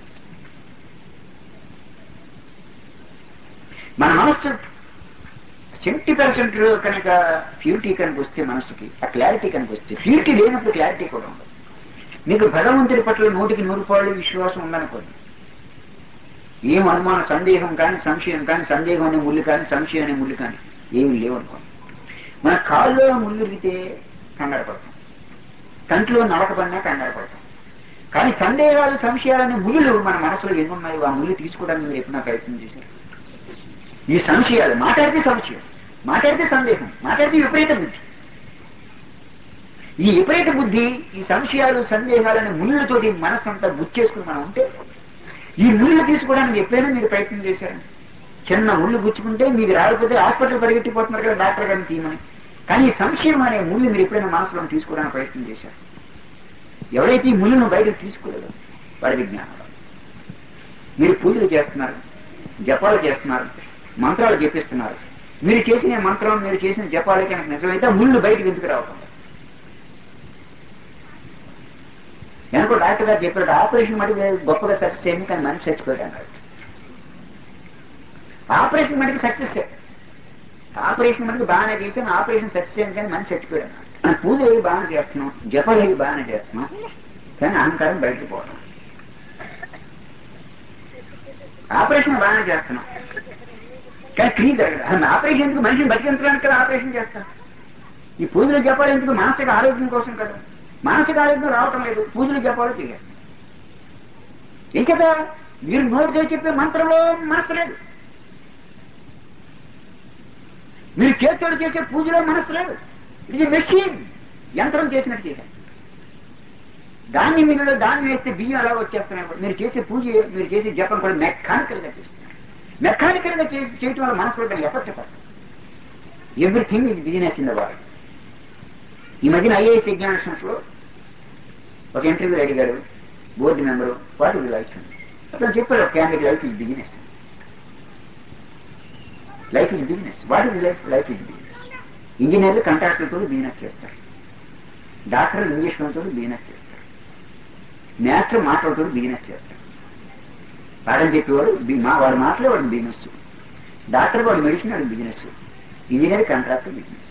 మన మనస్సు సెవెంటీ పర్సెంట్ కనుక ప్యూరిటీ కనుక వస్తే మనస్సుకి ఆ క్లారిటీ కనుక వస్తే ప్యూరిటీ లేనప్పుడు క్లారిటీ కూడా ఉండదు మీకు భగవంతుడి పట్ల నూటికి నూరు పాళ్ళు విశ్వాసం ఉందనుకోండి ఏం అనుమానం సందేహం కానీ సంశయం కానీ సందేహం అనే ముళ్ళు కానీ సంశయం అనే ముళ్ళు కానీ ఏమి లేవనుకోండి మన కాళ్ళలో ముళ్ళు ఇరిగితే కంగారు పడతాం కంట్లో నలక పడినా కంగారు పడతాం కానీ సందేహాలు సంశయాలనే ముళ్ళు మన మనసులో ఎన్ని ఉన్నాయి ఆ ముళ్ళు తీసుకోవడానికి మీరు ఎప్పుడైనా ప్రయత్నం చేశారు ఈ సంశయాలు మాట్లాడితే సంశయం మాట్లాడితే సందేహం మాట్లాడితే విపరీత బుద్ధి ఈ విపరీత బుద్ధి ఈ సంశయాలు సందేహాలనే ముళ్ళతోటి మనసంతా గుచ్చేసుకుని మనం ఉంటే ఈ ముళ్ళు తీసుకోవడానికి ఎప్పుడైనా మీరు ప్రయత్నం చేశారు చిన్న ముళ్ళు గుచ్చుకుంటే మీకు రాకపోతే హాస్పిటల్ పరిగెట్టిపోతున్నారు కదా డాక్టర్ గారిని తీయమని కానీ ఈ సంశయం అనే ముళ్ళు మీరు ఎప్పుడైనా మనసులో తీసుకోవడానికి ప్రయత్నం చేశారు ఎవరైతే ఈ ముళ్ళను బయటకు తీసుకోలేదు వాడికి జ్ఞానం రాదు. మీరు పూజలు చేస్తున్నారు జపాలు చేస్తున్నారు మంత్రాలు జపిస్తున్నారు మీరు చేసిన మంత్రం మీరు చేసిన జపాలే కనుక నిజమైతే ఆ ముళ్ళు బయటకు ఎందుకు రావకుండా వెనక డాక్టర్ గారు చెప్పాడు ఆపరేషన్ మటుకు గొప్పగా సక్సెస్ అయింది కానీ మనిషి చచ్చిపోయాడు అన్నాడు ఆపరేషన్ మటుకు సక్సెస్ ఆపరేషన్ మటుకు బాగానే చేసాను ఆపరేషన్ సక్సెస్ అయింది కానీ మనిషి చచ్చిపోయాడు అన్నాడు మనం పూజ అయ్యి బాగానే చేస్తున్నాం జపాలు అయ్యి బాగానే చేస్తున్నాం కానీ అహంకారం బయటకు పోవడం ఆపరేషన్ బాగానే చేస్తున్నాం కానీ క్రియ జరగదు అసలు ఆపరేషన్ ఎందుకు మనిషిని బతికించడానికి కదా ఆపరేషన్ చేస్తాం ఈ పూజలు జపాలు ఎందుకు మానసిక ఆరోగ్యం కోసం కదా మానసిక ఆరోగ్యం రావటం లేదు పూజలు జపాలు చేయాలి ఇంకదా మీరు నోటితో చెప్పే మంత్రంలో మనసు లేదు మీరు చేతితో చేసే పూజలో మనసు లేదు ఇది మెషిన్ యంత్రం చేసినట్టు చేశారు దాన్ని మీరు దాన్ని వేస్తే బియ్యం ఎలా వచ్చేస్తున్నాయి మీరు చేసే పూజ మీరు చేసే జపం కూడా మెకానికల్ గా చేస్తున్నారు మెకానికల్ గా చేసి చేయటం వల్ల మనసులో దాన్ని ఎఫెక్ట్ పడుతుంది ఎవ్రీథింగ్ ఇది బిజినెస్ ఇన్ ద వరల్డ్ ఈ మధ్యన ఐఏఎస్ ఎగ్జామినేషన్స్ లో ఒక ఇంటర్వ్యూ అడిగాడు board member what is life అతను చెప్పాడు candidate life is business life is business what is life life is business ఇంజనీర్లు కాంట్రాక్టర్తో బిజినెస్ చేస్తారు డాక్టర్లు ఇంగ్లీష్ తోటి బిజినెస్ చేస్తారు నేస్టర్ మాటలతో బిజినెస్ చేస్తారు పాఠం చెప్పేవాడు బి- మా వాడు మాటలే వాడు బిజినెస్ డాక్టర్ వాడు మెడిసిన్ వాడు బిజినెస్ ఇంజనీర్ కాంట్రాక్టర్ బిజినెస్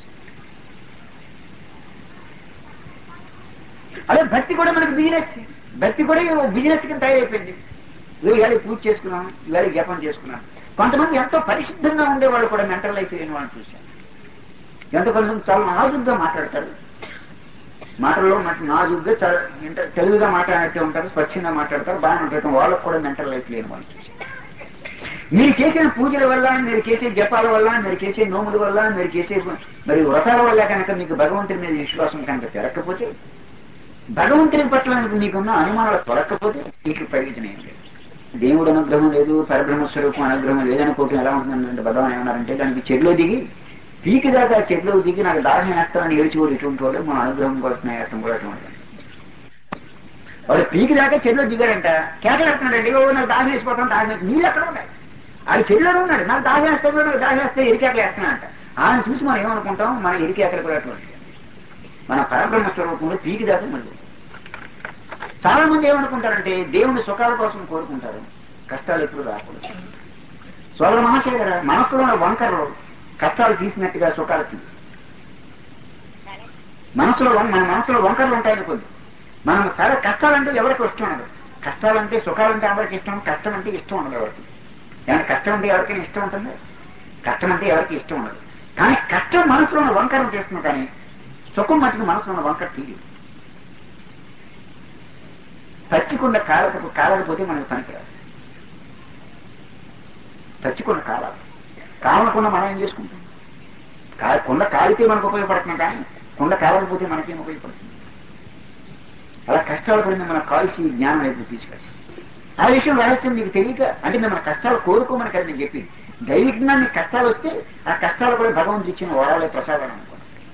అదే భక్తి కూడా మనకు బిజినెస్ భక్తి కూడా బిజినెస్ కింద తయారైపోయింది ఇవాళ ఇవాళ పూజ చేసుకున్నాం ఇవాళ జపం చేసుకున్నాం కొంతమంది ఎంతో పరిశుద్ధంగా ఉండేవాళ్ళు కూడా మెంటల్ లైఫ్ లేని వాళ్ళని చూశాను ఎంతో కొంతమంది చాలా నాజుగ్గా మాట్లాడతారు మాటల్లో మాట నాజుగ్గా చాలా ఇంత తెలుగుగా మాట్లాడినట్టే ఉంటారు స్వచ్ఛంగా మాట్లాడతారు బాగా ఉంటారు వాళ్ళకు కూడా మెంటల్ లైఫ్ లేని వాళ్ళు చూశాను మీరు చేసిన పూజల వల్ల మీరు చేసే జపాల వల్ల మీరు చేసే నోముల వల్ల మీరు చేసే మరి వ్రతాల వల్ల కనుక మీకు భగవంతుని మీద విశ్వాసం కనుక పెరగకపోతే భగవంతుని పట్ల మీకున్న అనుమానాలు తొలగకపోతే మీకు ప్రయోజనం ఏం లేదు దేవుడు అనుగ్రహం లేదు పరబ్రహ్మ స్వరూపం అనుగ్రహం లేదనుకోవటం ఎలా ఉంటుందంటే భగవాన్ ఏమన్నారంటే దానికి చెడులో దిగి పీకి దాకా చెడులో దిగి నాకు దాహం వేస్తానని ఏడ్చివాడు ఇటువంటి వాడు మన అనుగ్రహం కోసం వేయటం కూడా అటువంటి వాడు పీకి దాకా చెడులో దిగాడంట కేకలేస్తున్నాడండి ఓ నాకు దాహం వేసిపోతాను దాహం వేసి నీళ్ళు ఎక్కడ ఉన్నాయి ఆడు చెడులోనే ఉన్నాడు నాకు దాహం వేస్తే కూడా నాకు దాహం వేస్తే ఎరికేకలు వేస్తున్నాడంట ఆయన చూసి మనం ఏమనుకుంటాం మన ఎరికేకలు కూడా అటువంటి మన పరబ్రహ్మ స్వరూపంలో పీకి దాకా మళ్ళీ చాలా మంది ఏమనుకుంటారంటే దేవుని సుఖాల కోసం కోరుకుంటారు కష్టాలు ఎప్పుడు రాకూడదు సోదర మహాశయ గారు మనసులో ఉన్న వంకరలు కష్టాలు తీసినట్టుగా సుఖాలు తీ మనసులో వం- మన మనసులో వంకరలు ఉంటాయని కొద్ది మనం సరే కష్టాలంటే ఎవరికి ఇష్టం ఉండదు కష్టాలంటే సుఖాలంటే ఎవరికి ఇష్టం కష్టం అంటే ఇష్టం ఉండదు ఎవరికి ఏమైనా కష్టం అంటే ఎవరికైనా ఇష్టం ఉంటుంది కష్టం అంటే ఎవరికి ఇష్టం ఉండదు కానీ కష్టం మనసులో ఉన్న వంకరలు చేస్తుంది కానీ సుఖం మటుకు మనసులో ఉన్న వంకర తీయదు పచ్చికుండ కాలక కాలకపోతే మనకు పనికిరాదు పచ్చికుండ కాలాలి కాలకుండా మనం ఏం చేసుకుంటాం కా- కుండ కాలితే మనకు ఉపయోగపడుతున్నాం కానీ కుండ కాలకపోతే మనకేం ఉపయోగపడుతుంది అలా కష్టాలు పడి మన కాల్సి జ్ఞానం వైపు తీసుకెళ్ళి ఆ విషయం రహస్యం మీకు తెలియక అంటే మన కష్టాలు కోరుకోమని కదా నేను చెప్పింది దైవికంగా మీకు కష్టాలు వస్తే ఆ కష్టాలు కూడా భగవంతుడు ఇచ్చిన వరాలే ప్రసాదం అనుకోండి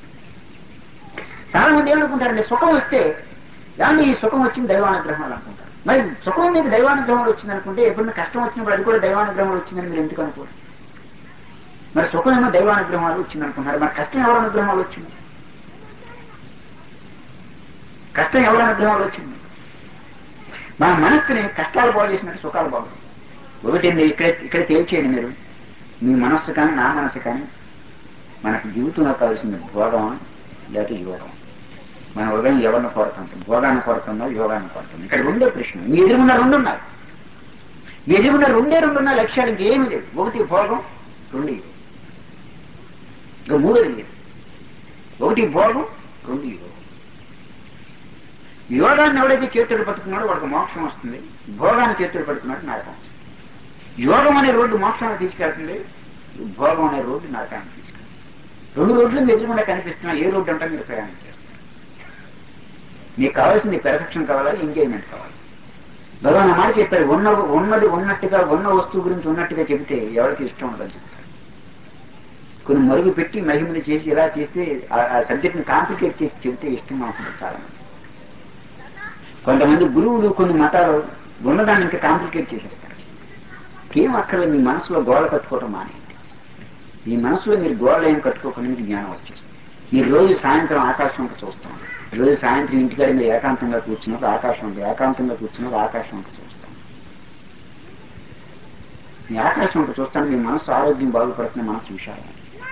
చాలా మంది ఏమనుకుంటారండి సుఖం వస్తే దాన్ని ఈ సుఖం వచ్చింది దైవానుగ్రహం అనుకుంటారు మరి సుఖం మీకు దైవానుగ్రహం వచ్చింది అనుకుంటే ఎప్పుడైనా కష్టం వచ్చినప్పుడు అది కూడా దైవానుగ్రహం వచ్చిందని మీరు ఎందుకు అనుకోరు మరి సుఖం ఏమో దైవానుగ్రహం వల్ల వచ్చింది అనుకుంటారు మరి కష్టం ఎవరి అనుగ్రహం వల్ల వచ్చింది కష్టం ఎవరి అనుగ్రహం వల్ల వచ్చింది మన మనస్సుని కష్టాలు బాగు చేసినట్టు సుఖాలు బాగు ఒకటి మీరు ఇక్కడ ఇక్కడ తేల్చేయండి మీరు మీ మనస్సు కానీ నా మనస్సు కానీ మనకు జీవితంలో కావాల్సింది భోగమా లేకపోతే యోగం మన ఉదయం ఎవరిని కోరుకుంటుంది భోగాన్ని కోరుతుందా యోగాన్ని కోరుతుంది ఇక్కడ రెండే ప్రశ్న మీ ఎదురున్న రెండు ఉన్నాయి మీ ఎదురున్న రెండే రెండున్న లక్ష్యాలు ఇంకేమీ లేదు ఒకటి భోగం రెండు యోగం ఇంకా మూడోది లేదు ఒకటి భోగం రెండు యోగం యోగాన్ని ఎవడైతే చేతులు పట్టుకున్నాడో వాడికి మోక్షం వస్తుంది భోగాన్ని చేతులు పట్టుకున్నాడు నరకం వస్తుంది యోగం అనే రోడ్డు మోక్షాన్ని తీసుకెళ్తుంది భోగం అనే రోడ్డు నరకాన్ని తీసుకెళ్తుంది రెండు రోడ్లు మీ ఎదురుకుండా కనిపిస్తున్నా ఏ రోడ్డు అంటే మీరు ప్రయాణం చేస్తారు మీకు కావాల్సింది పెర్ఫెక్షన్ కావాలా ఎంజాయ్మెంట్ కావాలి భగవాన్ ఆ మాట చెప్పారు ఉన్న ఉన్నది ఉన్నట్టుగా ఉన్న వస్తువు గురించి ఉన్నట్టుగా చెబితే ఎవరికి ఇష్టం ఉండదని చెప్తారు కొన్ని మరుగు పెట్టి మహిమని చేసి ఇలా చేస్తే ఆ- ఆ సబ్జెక్ట్ ని కాంప్లికేట్ చేసి చెబితే ఇష్టం అనుకుంటారు చాలా మంది కొంతమంది గురువులు కొన్ని మతాలు ఉన్నదాన్ని ఇంకా కాంప్లికేట్ చేసేస్తారు ఏం అక్కర్లేదు మీ మనసులో గోడ కట్టుకోవటం మానేయండి మీ మనసులో మీరు గోడలు ఏం కట్టుకోకుండా మీకు జ్ఞానం వచ్చేస్తుంది మీరు రోజు సాయంత్రం ఆకాశం వంక చూస్తాం రోజు సాయంత్రం ఇంటికాడ మీరు ఏకాంతంగా కూర్చున్నప్పుడు ఆకాశం ఉంది ఏకాంతంగా కూర్చున్నప్పుడు ఆకాశం వంక చూస్తాం మీ ఆకాశం వంక చూస్తాను మీ మనసు ఆరోగ్యం బాగుపడుతుంది మనసు విషయాలు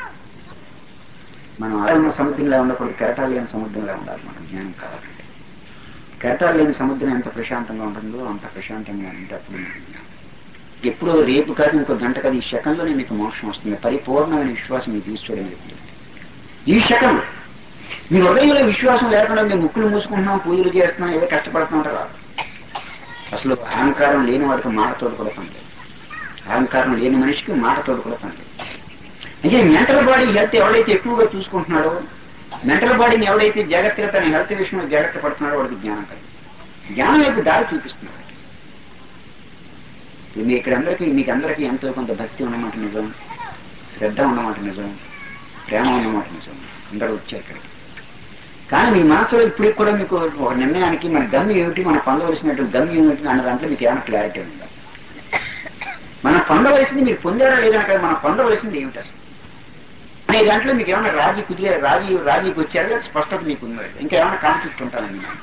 మనం అరణ సముద్రంలో ఉండకూడదు కెరటాలు లేని సముద్రంలో ఉండాలి మనం జ్ఞానం కావాలంటే కెరటాలు లేని సముద్రం ఎంత ప్రశాంతంగా ఉంటుందో అంత ప్రశాంతంగా ఉంటే అప్పుడు మనకు జ్ఞానం. ఎప్పుడో రేపు కాదు ఇంకో గంట కాదు ఈ శకంలోనే మీకు మోక్షం వస్తుంది పరిపూర్ణమైన విశ్వాసం మీకు ఈశ్వరుడు మీద ఉంది. ఈ శకం మీ హృదయంలో విశ్వాసం లేకుండా మేము ముక్కులు మూసుకుంటున్నాం పూజలు చేస్తున్నాం ఏదో కష్టపడుతున్నాం రాదు అసలు అహంకారం లేని వాడికి మాటతోడు కూడా పని లేదు అహంకారం లేని మనిషికి మాటతోడు కూడా పని లేదు అంటే మెంటల్ బాడీ హెల్త్ ఎవడైతే ఎక్కువగా చూసుకుంటున్నాడో మెంటల్ బాడీని ఎవడైతే జాగ్రత్తగా తన హెల్త్ విషయంలో జాగ్రత్త పడుతున్నాడో వాడికి జ్ఞానం కలిగి జ్ఞానం వైపు దారి చూపిస్తున్నారు ఇప్పుడు మీ ఇక్కడ అందరికీ మీకు అందరికీ ఎంతో కొంత భక్తి ఉన్నమాట నిజం శ్రద్ధ ఉన్నమాట నిజం ప్రేమ ఉన్నమాట నిజం అందరూ వచ్చారు ఇక్కడికి కానీ మీ మనసులో ఇప్పటికి కూడా మీకు ఒక నిర్ణయానికి మన గమ్యం ఏమిటి మనం పొందవలసినట్టు గమ్యం ఏమిటి అన్న దాంట్లో మీకు ఏమైనా క్లారిటీ ఉందా మనం పొందవలసింది మీరు పొందారా లేదా కదా మనం పొందవలసింది ఏమిటి అసలు అనే దాంట్లో మీకు ఏమైనా రాజీ కుదిరే రాజీ రాజీకి వచ్చారా స్పష్టత మీకు ఉంది ఇంకా ఏమైనా కాన్ఫ్లిక్ట్ ఉంటానండి నాకు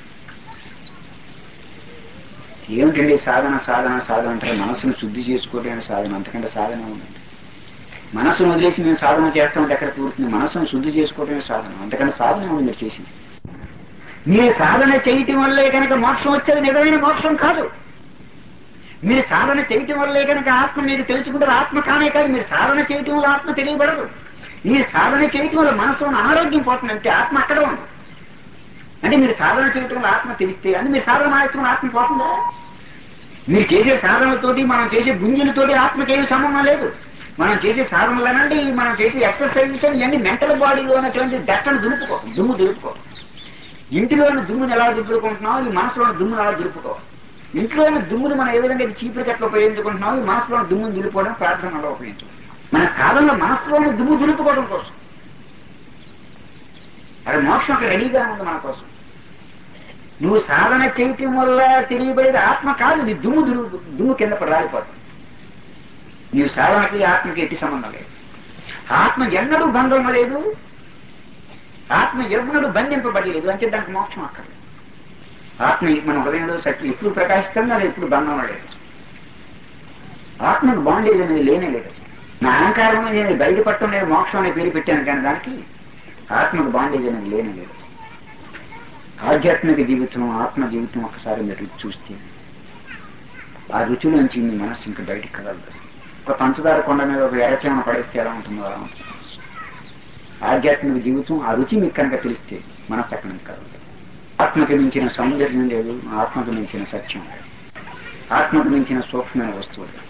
ఏమిటండి సాధన సాధన సాధన అంటే మనసును శుద్ధి చేసుకోవడమే సాధన అంతకంటే సాధన ఉందండి మనసును వదిలేసి మేము సాధన చేస్తామంటే ఎక్కడ పూర్తుంది మనసును శుద్ధి చేసుకోవడమే సాధన అంతకంటే సాధన ఉంది మీరు చేసింది మీరు సాధన చేయటం వల్లే కనుక మోక్షం వచ్చేది నిజమైన మోక్షం కాదు మీరు సాధన చేయటం వల్లే కనుక ఆత్మ మీరు తెలుసుకుంటారు ఆత్మ కానే కాదు మీరు సాధన చేయటం వల్ల ఆత్మ తెలియబడదు మీరు సాధన చేయటం వల్ల మనసులో అనారోగ్యం పోతుంది అంతే ఆత్మ అక్కడ ఉంది అంటే మీరు సాధన చేయటం వల్ల ఆత్మ తెలిస్తే అంటే మీరు సాధన మానేస్తున్న ఆత్మ పోతుందా మీరు చేసే సాధనలతోటి మనం చేసే గుంజులతోటి ఆత్మకేమి సంబంధం లేదు మనం చేసే సాధనలనండి మనం చేసే ఎక్సర్సైజెస్ ఇవన్నీ మెంటల్ బాడీలో ఉన్నటువంటి డస్ట్ని దులుపుకో దుమ్ము దులుపుకో ఇంటిలోని దుమ్ముని ఎలా దులుపుకుంటున్నావు ఈ మనసులోని దుమ్ముని ఎలా దులుపుకోవాలి ఇంట్లోని దుమ్ముని మనం ఏ విధంగా చీపురు కట్ల ఉపయోగించుకుంటున్నాం ఈ మనసులోని దుమ్ముని దులుపుకోవడం ప్రార్థనలో ఉపయోగించుకుంటాం మన సాధనలో మనసులోని దుమ్ము దులుపుకోవడం కోసం అది మోక్షం అక్కడ రెడీగా ఉంది మన కోసం నువ్వు సాధన చేయటం వల్ల తెలియబడేది ఆత్మ కాదు నీ దుమ్ము దులు దుమ్ము కింద పడి రాలిపోతుంది నీవు సాధనకి ఆత్మకి ఎట్టి సంబంధం లేదు ఆత్మ ఎన్నడూ బంధం లేదు ఆత్మ ఎన్నడూ బంధింపబడలేదు అంటే దానికి మోక్షం అక్కర్లేదు ఆత్మ మన హృదయంలో సత్యం ఎప్పుడు ప్రకాశిస్తుంది అది ఎప్పుడు బంధం లేదు ఆత్మకు బాండేజ్ అనేది లేనే లేదు అసలు. నా అహంకారం నేను బయటపడటం నేను మోక్షం అనే పేరు పెట్టాను కానీ దానికి ఆత్మకు బాండేజ్ అనేది లేనే లేదు ఆధ్యాత్మిక జీవితం ఆత్మ జీవితం ఒకసారి మీరు రుచి చూస్తే ఆ రుచిలోంచి మీ మనస్సు ఇంకా బయటికి కదలదు అసలు. ఒక పంచదార కొండ మీద ఒక ఎరచేమన పడేస్తే ఎలా ఉంటుందో అలా ఉంటుంది ఆధ్యాత్మిక జీవితం ఆ రుచి మీకు కనుక తెలిస్తే మనస్సు అక్కడ నుంచి కదలదు ఆత్మకు మించిన సౌందర్యం లేదు ఆత్మకు మించిన సత్యం లేదు ఆత్మకు మించిన సూక్ష్మమైన వస్తువు లేదు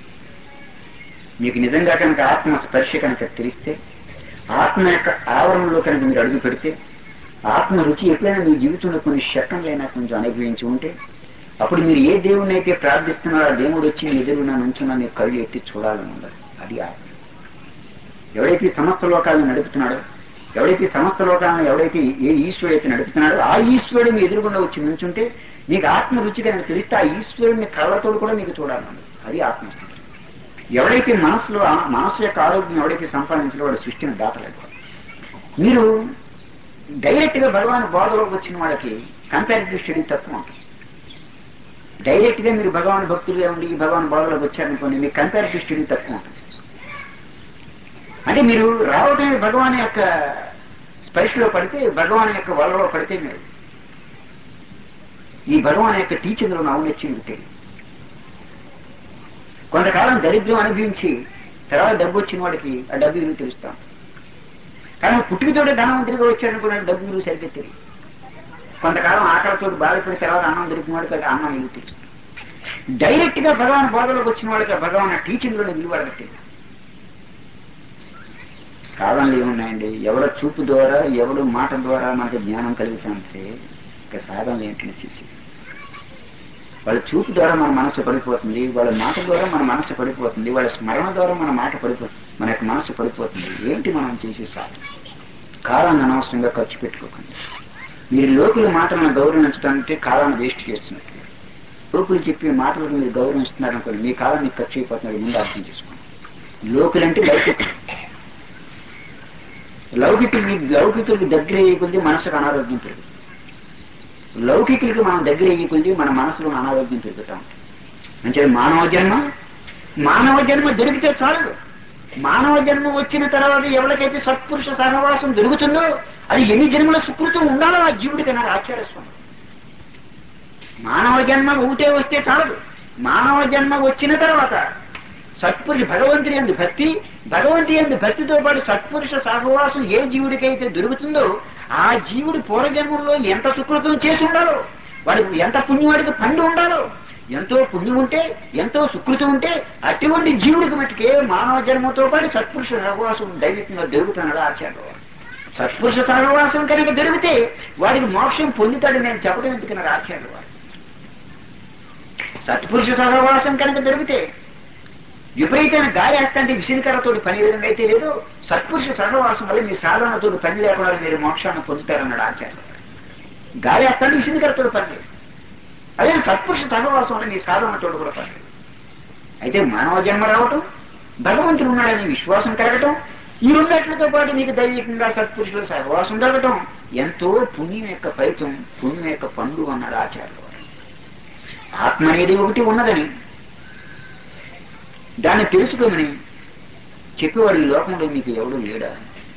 మీకు నిజంగా కనుక ఆత్మ స్పర్శ కనుక తెలిస్తే ఆత్మ యొక్క ఆవరణలో కనుక మీరు అడుగు పెడితే ఆత్మ రుచి ఎప్పుడైనా మీ జీవితంలో కొన్ని శకంలైనా కొంచెం అనుభవించి ఉంటే అప్పుడు మీరు ఏ దేవుణ్ణి అయితే ప్రార్థిస్తున్నారో ఆ దేవుడు వచ్చి మీ ఎదురుగా నుంచున్నా మీరు కళ్ళు ఎత్తి చూడాలని ఉండదు అది ఆత్మ ఎవడైతే ఈ సమస్త లోకాలను నడుపుతున్నాడో ఎవడైతే ఈ సమస్త లోకాలను ఎవడైతే ఏ ఈశ్వరుడు అయితే నడుపుతున్నాడో ఆ ఈశ్వరుడు మీ ఎదురుగుండా వచ్చి నుంచుంటే మీకు ఆత్మ రుచి కనుక తెలిస్తే ఆ ఈశ్వరుడిని కళ్ళతోడు కూడా మీకు చూడాలన్నది అది ఆత్మస్థితి ఎవడైతే మనసులో ఆ మనసు యొక్క ఆరోగ్యం ఎవడైతే సంపాదించాలో వాడు సృష్టిని దాటలేదు మీరు డైరెక్ట్ గా భగవాన్ బోధలోకి వచ్చిన వాళ్ళకి కంపారిటివ్ స్టడీ తక్కువ ఉంటుంది డైరెక్ట్ గా మీరు భగవాన్ భక్తులుగా ఉండి భగవాన్ బోధలోకి వచ్చారనుకోండి మీకు కంపారిటివ్ స్టడీ తక్కువ ఉంటుంది అంటే మీరు రావటమే భగవాన్ యొక్క స్పర్శలో పడితే భగవాన్ యొక్క వలలో పడితే మీరు ఈ భగవాన్ యొక్క టీచింగ్లో ఔన్నత్యం తెలియదు కొంతకాలం దరిద్రం అనుభవించి తర్వాత డబ్బు వచ్చిన వాడికి ఆ డబ్బు విలువ తెలుస్తాం కానీ పుట్టుకతోటే ధనవంతుడిగా వచ్చాడనుకున్నాడు డబ్బు విలువ సరిగ్గా తెలియదు కొంతకాలం ఆకలితో బాధపడి తర్వాత అన్నం దొరికిన వాడికి అది అన్నం విలువ తెలుస్తుంది డైరెక్ట్ గా భగవాన్ బోధలోకి వచ్చిన వాడికి ఆ భగవాన్ ఆ టీచింగ్ లోనే విలువ అడగట్లేదు సాధనలు ఏమున్నాయండి ఎవడ చూపు ద్వారా ఎవడు మాట ద్వారా మనకు జ్ఞానం కలుగుతుంటే ఇక సాధనలు ఏంటని చేసి వాళ్ళ చూపు ద్వారా మన మనసు పడిపోతుంది వాళ్ళ మాట ద్వారా మన మనసు పడిపోతుంది వాళ్ళ స్మరణ ద్వారా మన మాట పడిపోతుంది మన యొక్క మనసు పడిపోతుంది ఏంటి మనం చేసే సాధన కాలాన్ని అనవసరంగా ఖర్చు పెట్టుకోకండి మీరు లోకుల మాటలను గౌరవించడానికి కాలాన్ని వేస్ట్ చేస్తున్నట్టు లోకులు చెప్పే మాటలకు మీరు గౌరవిస్తున్నారనుకోండి మీ కాలం మీకు ఖర్చు అయిపోతున్నది ముందు అర్థం చేసుకోండి లోకులంటే లౌకికులు లౌకికులకి లౌకికులకి దగ్గర అయ్యే మనసుకు అనారోగ్యం పెరుగుతుంది లౌకికులకి మనం దగ్గర అయ్యే కొద్ది మన మనసులో అనారోగ్యం పెరుగుతూ ఉంటుంది అంటే మానవ జన్మ మానవ జన్మ దొరికితే చాలదు మానవ జన్మ వచ్చిన తర్వాత ఎవరికైతే సత్పురుష సహవాసం దొరుకుతుందో అది ఎన్ని జన్మల సుకృతం ఉండాలో ఆ జీవుడికి నాకు ఆశ్చర్యస్వామి మానవ జన్మ ఒకటే వస్తే చాలదు మానవ జన్మ వచ్చిన తర్వాత సత్పురుష భగవంతుని ఎందు భక్తి భగవంతుని ఎందు భక్తితో పాటు సత్పురుష సహవాసం ఏ జీవుడికైతే దొరుకుతుందో ఆ జీవుడు పూర్వజన్మంలో ఎంత సుకృతం చేసి ఉండాలో వాడికి ఎంత పుణ్యవాడికి పండు ఉండాలో ఎంతో పుణ్యం ఉంటే ఎంతో సుకృతం ఉంటే అటువంటి జీవుడికి మట్టుకే మానవ జన్మతో పాటు సత్పురుష సహవాసం దైవికంగా దొరుకుతున్నాడు ఆచార్య సత్పురుష సహవాసం కనుక దొరికితే వాడికి మోక్షం పొందుతాడు నేను చెప్పడం ఎందుకన్నారు ఆచార్య వారు సత్పురుష సహవాసం కనుక దొరికితే విపరీతమైన గాలి వేస్తాంటే విసిరికరతో పని విధంగా అయితే లేదు సత్పురుష సహవాసం వల్ల మీ సాధనతో పని లేకుండా మీరు మోక్షాన్ని పొందుతారన్నాడు ఆచార్య గాలి వేస్తాంటే విసిరికరతో పని లేదు అదే సత్పురుష సహవాసం వల్ల మీ సాధనతో కూడా పని లేదు అయితే మానవ జన్మ రావటం భగవంతుడు ఉన్నాడని విశ్వాసం కలగటం ఈ రెండట్లతో పాటు మీకు దైవికంగా సత్పురుషుల సహవాసం కలగటం ఎంతో పుణ్యం యొక్క ఫలితం పుణ్యం యొక్క పండు అన్నాడు ఆచార్యులు వారు. ఆత్మ అనేది ఒకటి ఉన్నదని దాన్ని తెలుసుకోమని చెప్పేవాడు ఈ లోకంలో మీకు ఎవడు లేడా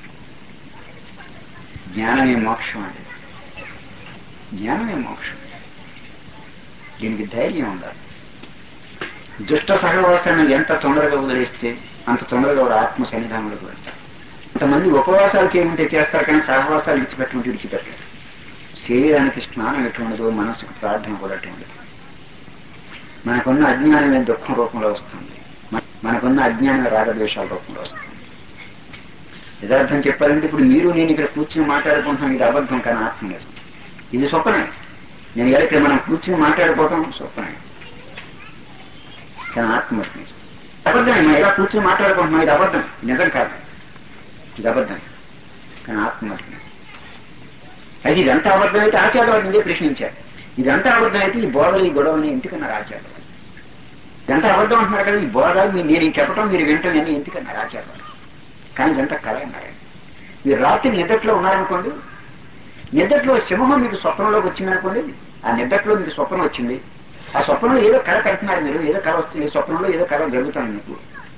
జ్ఞానమే మోక్షం అండి జ్ఞానమే మోక్షం దీనికి ధైర్యం ఉండాలి దుష్ట సహవాసాన్ని ఎంత తొందరగా వదిలేస్తే అంత తొందరగా వాడు ఆత్మ సన్నిధానంలోకి వెళ్తాడు కొంతమంది ఉపవాసాలు చేయమంటే చేస్తారు కానీ సహవాసాలు విడిచిపెట్టమంటే విడిచిపెట్టలేదు శరీరానికి స్నానం ఎటువంటిదో మనసుకు ప్రార్థన కూడా అటువంటిది మనకున్న అజ్ఞానమే దుఃఖం రూపంలో వస్తుంది మన- మనకున్న అజ్ఞానం రాగద్వేషాల రూపంలో వస్తుంది యథార్థం చెప్పాలంటే ఇప్పుడు మీరు నేను ఇక్కడ కూర్చుని మాట్లాడుకుంటున్నాం ఇది అబద్ధం కానీ ఆత్మ నిజం ఇది స్వప్నమే నేను ఇలా ఇక్కడ మనం కూర్చుని మాట్లాడుకోవటం స్వప్నమే కానీ ఆత్మ నిజం అబద్ధమే మనం ఇలా కూర్చుని మాట్లాడుకుంటున్నాం ఇది అబద్ధం నిజం కాదు ఇది అబద్ధం కానీ ఆత్మ నిజం అయితే ఇదంతా అబద్ధం అయితే ఆచార్యవాడు నుండే ప్రశ్నించారు ఇదంతా అబద్ధం అయితే ఈ బోధలు ఈ గొడవని ఎందుకన్నారు ఆచార్యవాడు ఇదంతా అబద్ధం అంటున్నారు కదా ఈ బోధ మీరు నేను ఈ చెప్పడం మీరు వింటాం అని ఎందుకన్నారు ఆచార్యవాడు కానీ ఇదంతా కళ అన్నారు ఆయన. మీరు రాత్రి నిద్రలో ఉన్నారనుకోండి నిద్రలో సింహం మీకు స్వప్నంలోకి వచ్చిందనుకోండి ఆ నిద్రలో మీకు స్వప్నం వచ్చింది ఆ స్వప్నంలో ఏదో కళ కడుతున్నారు మీరు ఏదో కళ వస్తుంది ఈ స్వప్నంలో ఏదో కళ జరుగుతుంది మీకు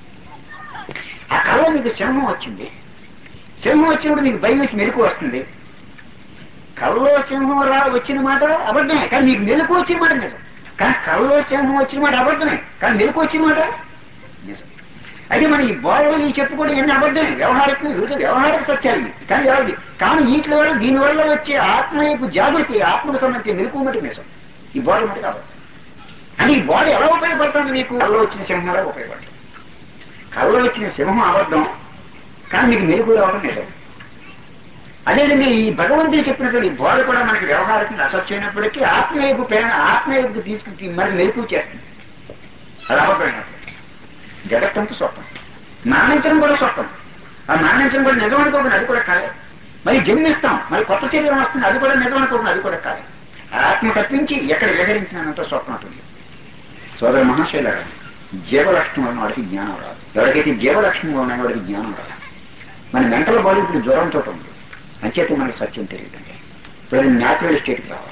ఆ కళ మీకు సింహం వచ్చింది సింహం వచ్చినప్పుడు మీకు భయం వేసి మెలకు వస్తుంది కళ్ళలో సింహం రా వచ్చిన మాట అబద్ధమే కానీ మీకు మెలకు వచ్చిన మాట నిజం కానీ కళ్ళలో సింహం వచ్చిన మాట అబద్ధమే కానీ మెలకు వచ్చిన మాట నిజం అయితే మన ఈ బోధలు ఈ చెప్పుకోవడం ఎన్ని అబద్ధమే వ్యవహారిక ఇది వ్యవహారిక సత్యాలు ఇవి. కానీ ఎవరిది కానీ వీటి వల్ల దీని వల్ల వచ్చే ఆత్మ యొక్క జాగృతి ఆత్మకు సంబంధించిన మెలకు మటుకు నిజం ఈ బోధ మటుకు అబద్ధం అంటే ఈ బోధ ఎలా ఉపయోగపడుతుంది మీకు కళ్ళలో వచ్చిన సింహంలా ఉపయోగపడుతుంది కళ్ళలో వచ్చిన సింహం అబద్ధం కానీ మీకు మెలకు రావడం నిజం అదేవిధంగా ఈ భగవంతుడు చెప్పినటువంటి ఈ బోధ కూడా మనకి వ్యవహారికంగా అసత్యమైనప్పటికీ ఆత్మయపు ప్రేమ ఆత్మయపు తీసుకుని మనకి మెరుపు చేస్తుంది అది అబద్ధమైనప్పుడు జగత్తంతా స్వప్నం మరణించడం కూడా స్వప్నం ఆ మరణించడం కూడా నిజం అనుకోకుండా అది కూడా కాలే మరి జన్మిస్తాం మరి కొత్త శరీరం వస్తుంది అది కూడా నిజం అనుకోకుండా అది కూడా కాలే ఆత్మ తప్పించి ఎక్కడ విహరించినంత స్వప్నం అవుతుంది సోదర మహాశైల జీవలక్షణం ఉన్న వాడికి జ్ఞానం రాదు ఎవరికైతే జీవలక్షణంగా ఉన్నాయో వాడికి జ్ఞానం రాదు మన మెంటల్ బాడీ ఇప్పుడు జ్వరంతో ఉంది అంచేత మనకి సత్యం తెలియదండి ఇప్పుడు న్యాచురల్ స్టేట్కి రావాలి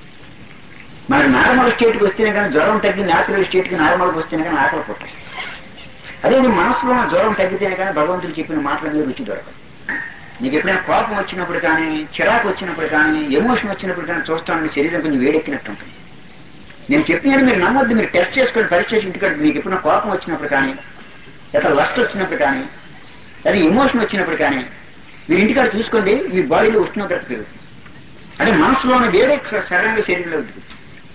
మనకి నార్మల్ స్టేట్కి వస్తేనే కానీ జ్వరం తగ్గి న్యాచురల్ స్టేట్కి నార్మల్కి వస్తేనే కానీ ఆకలి పుట్టాలి అదే నీ మనసులో ఉన్న జ్వరం తగ్గితేనే కానీ భగవంతుడు చెప్పిన మాటల మీద రుచి దొరకదు నీకు ఎప్పుడైనా కోపం వచ్చినప్పుడు కానీ చిరాకు వచ్చినప్పుడు కానీ ఎమోషన్ వచ్చినప్పుడు కానీ చూస్తాను నీ శరీరం కొంచెం వేడెక్కినట్టు ఉంటుంది నేను చెప్పినట్టు మీరు నమ్మొద్దు మీరు టెస్ట్ చేసుకొని పరీక్ష చేసి ఇంటికాడ మీకు ఎప్పుడైనా కోపం వచ్చినప్పుడు కానీ లేదా లస్ట్ వచ్చినప్పుడు కానీ లేదా ఎమోషన్ వచ్చినప్పుడు కానీ మీరు ఇంటికాడ చూసుకోండి మీ బాడీలో ఉష్ణోగ్రత పెరుగుతుంది అంటే మనసులో ఉన్న వేరే సరైన శరీరంలో దిగుతుంది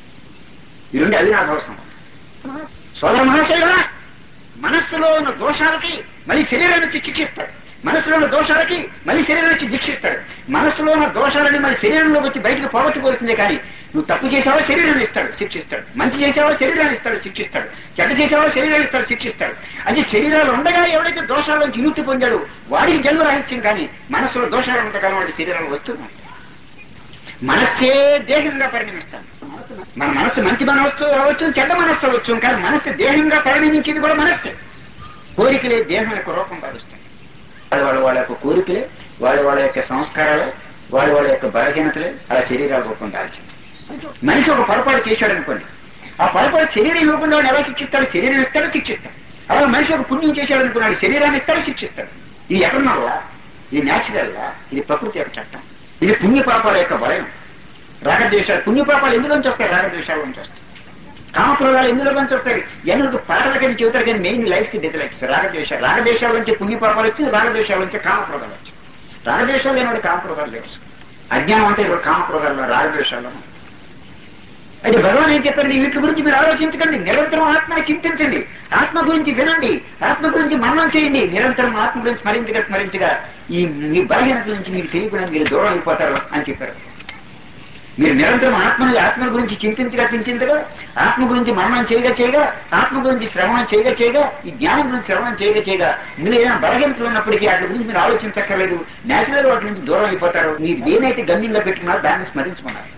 ఈ రెండు అది నాకు అవసరం సోదర మహాశయ మనస్సులో ఉన్న దోషాలకి మళ్ళీ శరీరాన్ని వచ్చి శిక్షిస్తాడు మనసులో ఉన్న దోషాలకి మళ్ళీ శరీరం వచ్చి దీక్షిస్తాడు మనసులో ఉన్న దోషాలని మళ్ళీ శరీరంలోకి వచ్చి బయటకు పోగొట్టుకోవాల్సిందే కానీ నువ్వు తప్పు చేసావో శరీరాన్ని ఇస్తాడు శిక్షిస్తాడు మంచి చేసావో శరీరాన్ని ఇస్తాడు శిక్షిస్తాడు చెడ్డ చేసావో శరీరాన్ని ఇస్తాడు శిక్షిస్తాడు అంటే శరీరాలు ఉండగా ఎవడైతే దోషాల నుంచి విముక్తి పొందాడో వాడికి జన్మ రహస్యం కానీ మనసులో దోషాలు ఉండగానే వాడి శరీరాలు వస్తున్నాయి మనస్సే దేహంగా పరిణమిస్తాను మన మనస్సు మంచి మనస్సు అవ్వచ్చు చెడ్డ మనస్సు అవ్వచ్చు కానీ మనస్సు దేహంగా పరిణమించింది కూడా మనస్సే కోరికలే దేహం యొక్క రూపం భావిస్తాయి వాళ్ళ వాళ్ళ వాళ్ళ యొక్క కోరికలే వాళ్ళ వాళ్ళ యొక్క సంస్కారాలే వాళ్ళ వాళ్ళ యొక్క బలహీనతలే అలా శరీరాల రూపం దాల్చింది మనిషి ఒక పొరపాటు చేశాడు అనుకోండి ఆ పొరపాటు శరీరం ఇవ్వకుండా వాడు ఎలా శిక్షిస్తాడు శరీరం ఇస్తాడు శిక్షిస్తాడు అలా మనిషి ఒక పుణ్యం చేశాడు అనుకున్నాడు శరీరాన్ని ఇస్తాడు శిక్షిస్తాడు ఇది ఎక్కడున్నారా ఇది న్యాచురల్ ఇది ప్రకృతి యొక్క చట్టం ఇది పుణ్య పాపాల యొక్క భయం రాగద్వేషాలు పుణ్య పాపాలు ఎందులోంచి వస్తాయి రాగద్వేషాల నుంచి వస్తాయి కామక్రోధాలు ఎందులో నుంచి వస్తాయి ఎన్నో పాటలకని చెబుతారు కానీ మెయిన్ లైఫ్ కి డెతలైట్స్ రాగద్వేషాలు రాగద్వేషాల నుంచి పుణ్య పాపాలు వచ్చి రాగద్వేషాల నుంచి కామక్రోధాలు వచ్చాయి రాగద్వేషాలు లేనివాడు కామక్రోధాలు లేవు అజ్ఞానం అంటే ఇప్పుడు కామక్రోధాలు రాగద్వేషాలు అయితే భగవాన్ ఏం చెప్పారు వీటి గురించి మీరు ఆలోచించకండి నిరంతరం ఆత్మ చింతించండి ఆత్మ గురించి వినండి ఆత్మ గురించి మననం చేయండి నిరంతరం ఆత్మ గురించి స్మరించగా స్మరించగా ఈ మీ బలహీనత నుంచి మీకు తెలియకుండా మీరు దూరం అయిపోతారు అని చెప్పారు మీరు నిరంతరం ఆత్మని ఆత్మ గురించి చింతించగా చింతించగా ఆత్మ గురించి మననం చేయగా చేయగా ఆత్మ గురించి శ్రవణం చేయగా చేయగా ఈ జ్ఞానం గురించి శ్రవణం చేయగా చేయగా మీరు ఏదైనా బలహీనతలు ఉన్నప్పటికీ వాటి గురించి మీరు ఆలోచించక్కర్లేదు నేచురల్ వాటి నుంచి దూరం అయిపోతారు మీరు దేనైతే గమ్యంగా పెట్టుకున్నారో దాన్ని స్మరించుకున్నారు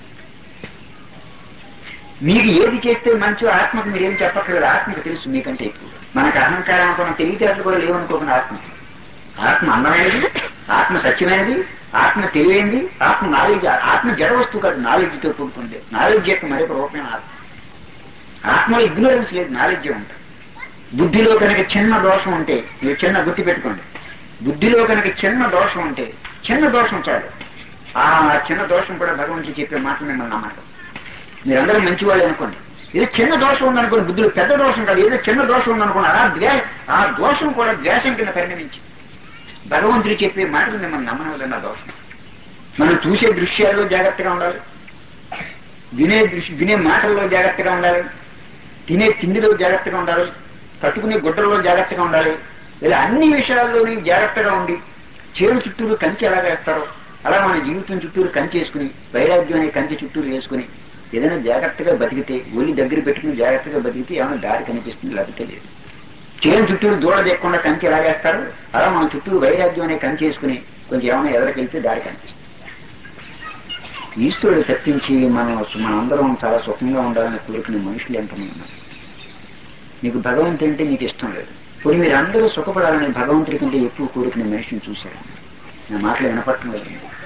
మీకు ఏది చేస్తే మంచో ఆత్మకు మీరేం చెప్పక్కర్లేదు ఆత్మకు తెలుసు మీకంటే ఎక్కువ మనకు అహంకారం అనుకున్న తెలివితేటలు కూడా లేవనుకోకుండా ఆత్మ ఆత్మ అందమైనది ఆత్మ సత్యమైనది ఆత్మ తెలియనిది ఆత్మ నాలెడ్జ్ ఆత్మ జడ వస్తువు కాదు నాలెడ్జ్తో కూడుకుంది నాలెడ్జ్ యొక్క మరొక రూపమైన ఆత్మ ఆత్మలో ఇగ్నోరెన్స్ లేదు నాలెడ్జ్ ఉంటుంది బుద్ధిలో కనుక చిన్న దోషం ఉంటే మీరు చిన్న గుర్తు పెట్టుకోండి బుద్ధిలో కనుక చిన్న దోషం ఉంటే చిన్న దోషం చాలు ఆ చిన్న దోషం కూడా భగవంతుడు చెప్పే మాట మిమ్మల్ని నమ్మాట మీరందరూ మంచివాళ్ళు అనుకోండి ఏదో చిన్న దోషం ఉందనుకోండి బుద్ధిలో పెద్ద దోషం కాదు ఏదో చిన్న దోషం ఉందనుకోండి ఆ ద్వే ఆ దోషం కూడా ద్వేషం కింద పరిణమించి భగవంతుడు చెప్పే మాటలు మిమ్మల్ని నమ్మనవదన్న దోషం మనం చూసే దృశ్యాల్లో జాగ్రత్తగా ఉండాలి వినే దృశ్య వినే మాటల్లో జాగ్రత్తగా ఉండాలి తినే తిండిలో జాగ్రత్తగా ఉండాలి కట్టుకునే గుడ్డల్లో జాగ్రత్తగా ఉండాలి ఇలా అన్ని విషయాల్లోని జాగ్రత్తగా ఉండి చేరు చుట్టూరు కంచె ఎలా వేస్తారో అలా మన జీవితం చుట్టూరు కంచె వేసుకుని వైరాగ్యం అనే కంచె చుట్టూరు వేసుకుని ఏదైనా జాగ్రత్తగా బతికితే ఒళ్ళు దగ్గర పెట్టుకుని జాగ్రత్తగా బతికితే ఏమైనా దారి కనిపిస్తుంది లేకపోతే లేదు చేను చుట్టూరు దూడ లేకుండా కంచె ఎలా వేస్తారు అలా మన చుట్టూరు వైరాగ్యం అనే కంచె వేసుకుని కొంచెం ఏమైనా ఎదరికెళ్తే దారి కనిపిస్తుంది ఈశ్వరుడు తప్పించి మనం మనందరం చాలా సుఖంగా ఉండాలని కోరుకునే మనుషులు ఎంతమంది ఉన్నారు నీకు భగవంతుడు అంటే నీకు ఇష్టం లేదు పోనీ మీరు అందరూ సుఖపడాలని భగవంతుడి కంటే ఎక్కువ కోరుకునే మనిషిని చూశారు నా మాటలు వినపడటం లేదు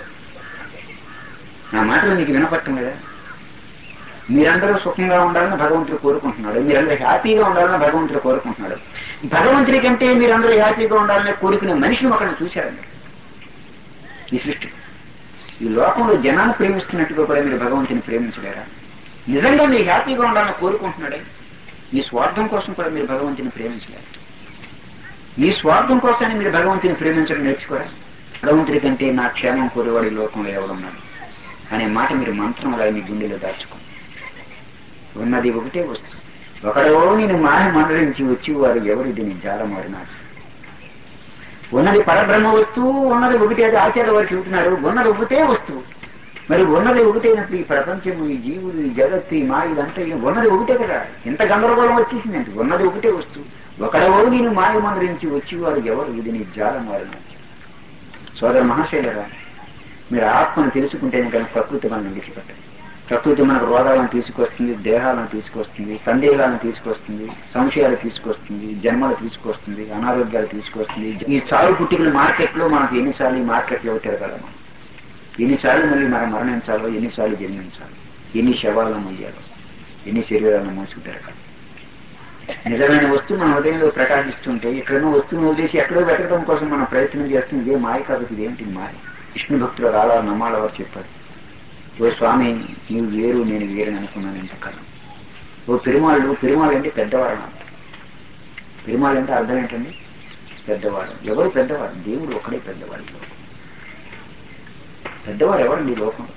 నా మాటలు మీకు వినపడటం లేదా మీరందరూ సుఖంగా ఉండాలని భగవంతుడు కోరుకుంటున్నాడు మీరందరూ హ్యాపీగా ఉండాలని భగవంతుడు కోరుకుంటున్నాడు భగవంతుడి కంటే మీరందరూ హ్యాపీగా ఉండాలని కోరుకునే మనిషిని ఒకరిని చూశారండి ఈ సృష్టి ఈ లోకంలో జనాన్ని ప్రేమిస్తున్నట్టుగా కూడా మీరు భగవంతుని ప్రేమించలేరా నిజంగా మీరు హ్యాపీగా ఉండాలని కోరుకుంటున్నాడే మీ స్వార్థం కోసం కూడా మీరు భగవంతుని ప్రేమించలేరు మీ స్వార్థం కోసాన్ని మీరు భగవంతుని ప్రేమించడం నేర్చుకోరా భగవంతుడి కంటే నా క్షేమం కోరేవాడు ఈ లోకంలో ఎవడున్నాడు అనే మాట మీరు మంత్రం అలా మీ గుండెలో దాచుకోండి ఉన్నది ఒకటే వస్తువు ఒకడో నేను మాయ మండలించి వచ్చి వారు ఎవరు దీన్ని జాలమారినారు ఉన్నది పరబ్రహ్మ వస్తువు ఉన్నది ఒకటి అది ఆచార్య వారు చెబుతున్నారు ఉన్నది ఒకటే వస్తువు మరి ఉన్నది ఒకటైనప్పుడు ఈ ప్రపంచం ఈ జీవులు ఈ జగత్తు ఈ మాయ ఇదంతా ఏం ఉన్నది ఒకటే కదా ఇంత గందరగోళం వచ్చేసిందండి ఉన్నది ఒకటే వస్తువు ఒకడవో నేను మాయ మందరించి వచ్చి వారు ఎవరు ఇది నీ జాలం వారు సోదర మహాశైలరా మీరు ఆత్మను తెలుసుకుంటేనే కానీ ప్రకృతి మనం విడిచిపెట్టండి ప్రకృతి మనకు రోగాలను తీసుకొస్తుంది దేహాలను తీసుకొస్తుంది సందేహాలను తీసుకొస్తుంది సంశయాలు తీసుకొస్తుంది జన్మలు తీసుకొస్తుంది అనారోగ్యాలు తీసుకొస్తుంది ఈ చాలు పుట్టికల మార్కెట్లో మనకు ఎన్నిసార్లు ఈ మార్కెట్లో తిరగలము ఎన్నిసార్లు మళ్ళీ మనం మరణించాలో ఎన్నిసార్లు జన్మించాలి ఎన్ని శవాలను మొయ్యాలో ఎన్ని శరీరాలను మోసుకు తిరగాలి నిజమైన వస్తువు మన హృదయంలో ప్రకాశిస్తుంటే ఎక్కడనో వస్తువును వదిలేసి ఎక్కడో వెతకడం కోసం మనం ప్రయత్నం చేస్తుంది ఇదే మాయ కాబట్టి ఇదేంటి మాయ విష్ణు భక్తులు రాలా నమ్మాల వారు చెప్పారు ఓ స్వామి నీవు వేరు నేను వేరని అనుకున్నాను ఇంతకాలం ఓ పెరుమాళ్ళు పెరుమాళ్ళు అంటే పెద్దవాడు అంట పెరుమాళ్ళు అంటే అర్థం ఏంటండి పెద్దవాడు ఎవరు పెద్దవాడు దేవుడు ఒక్కడే పెద్దవాడు ఈ లోకం. పెద్దవాడు ఎవరండి ఈ లోకంలో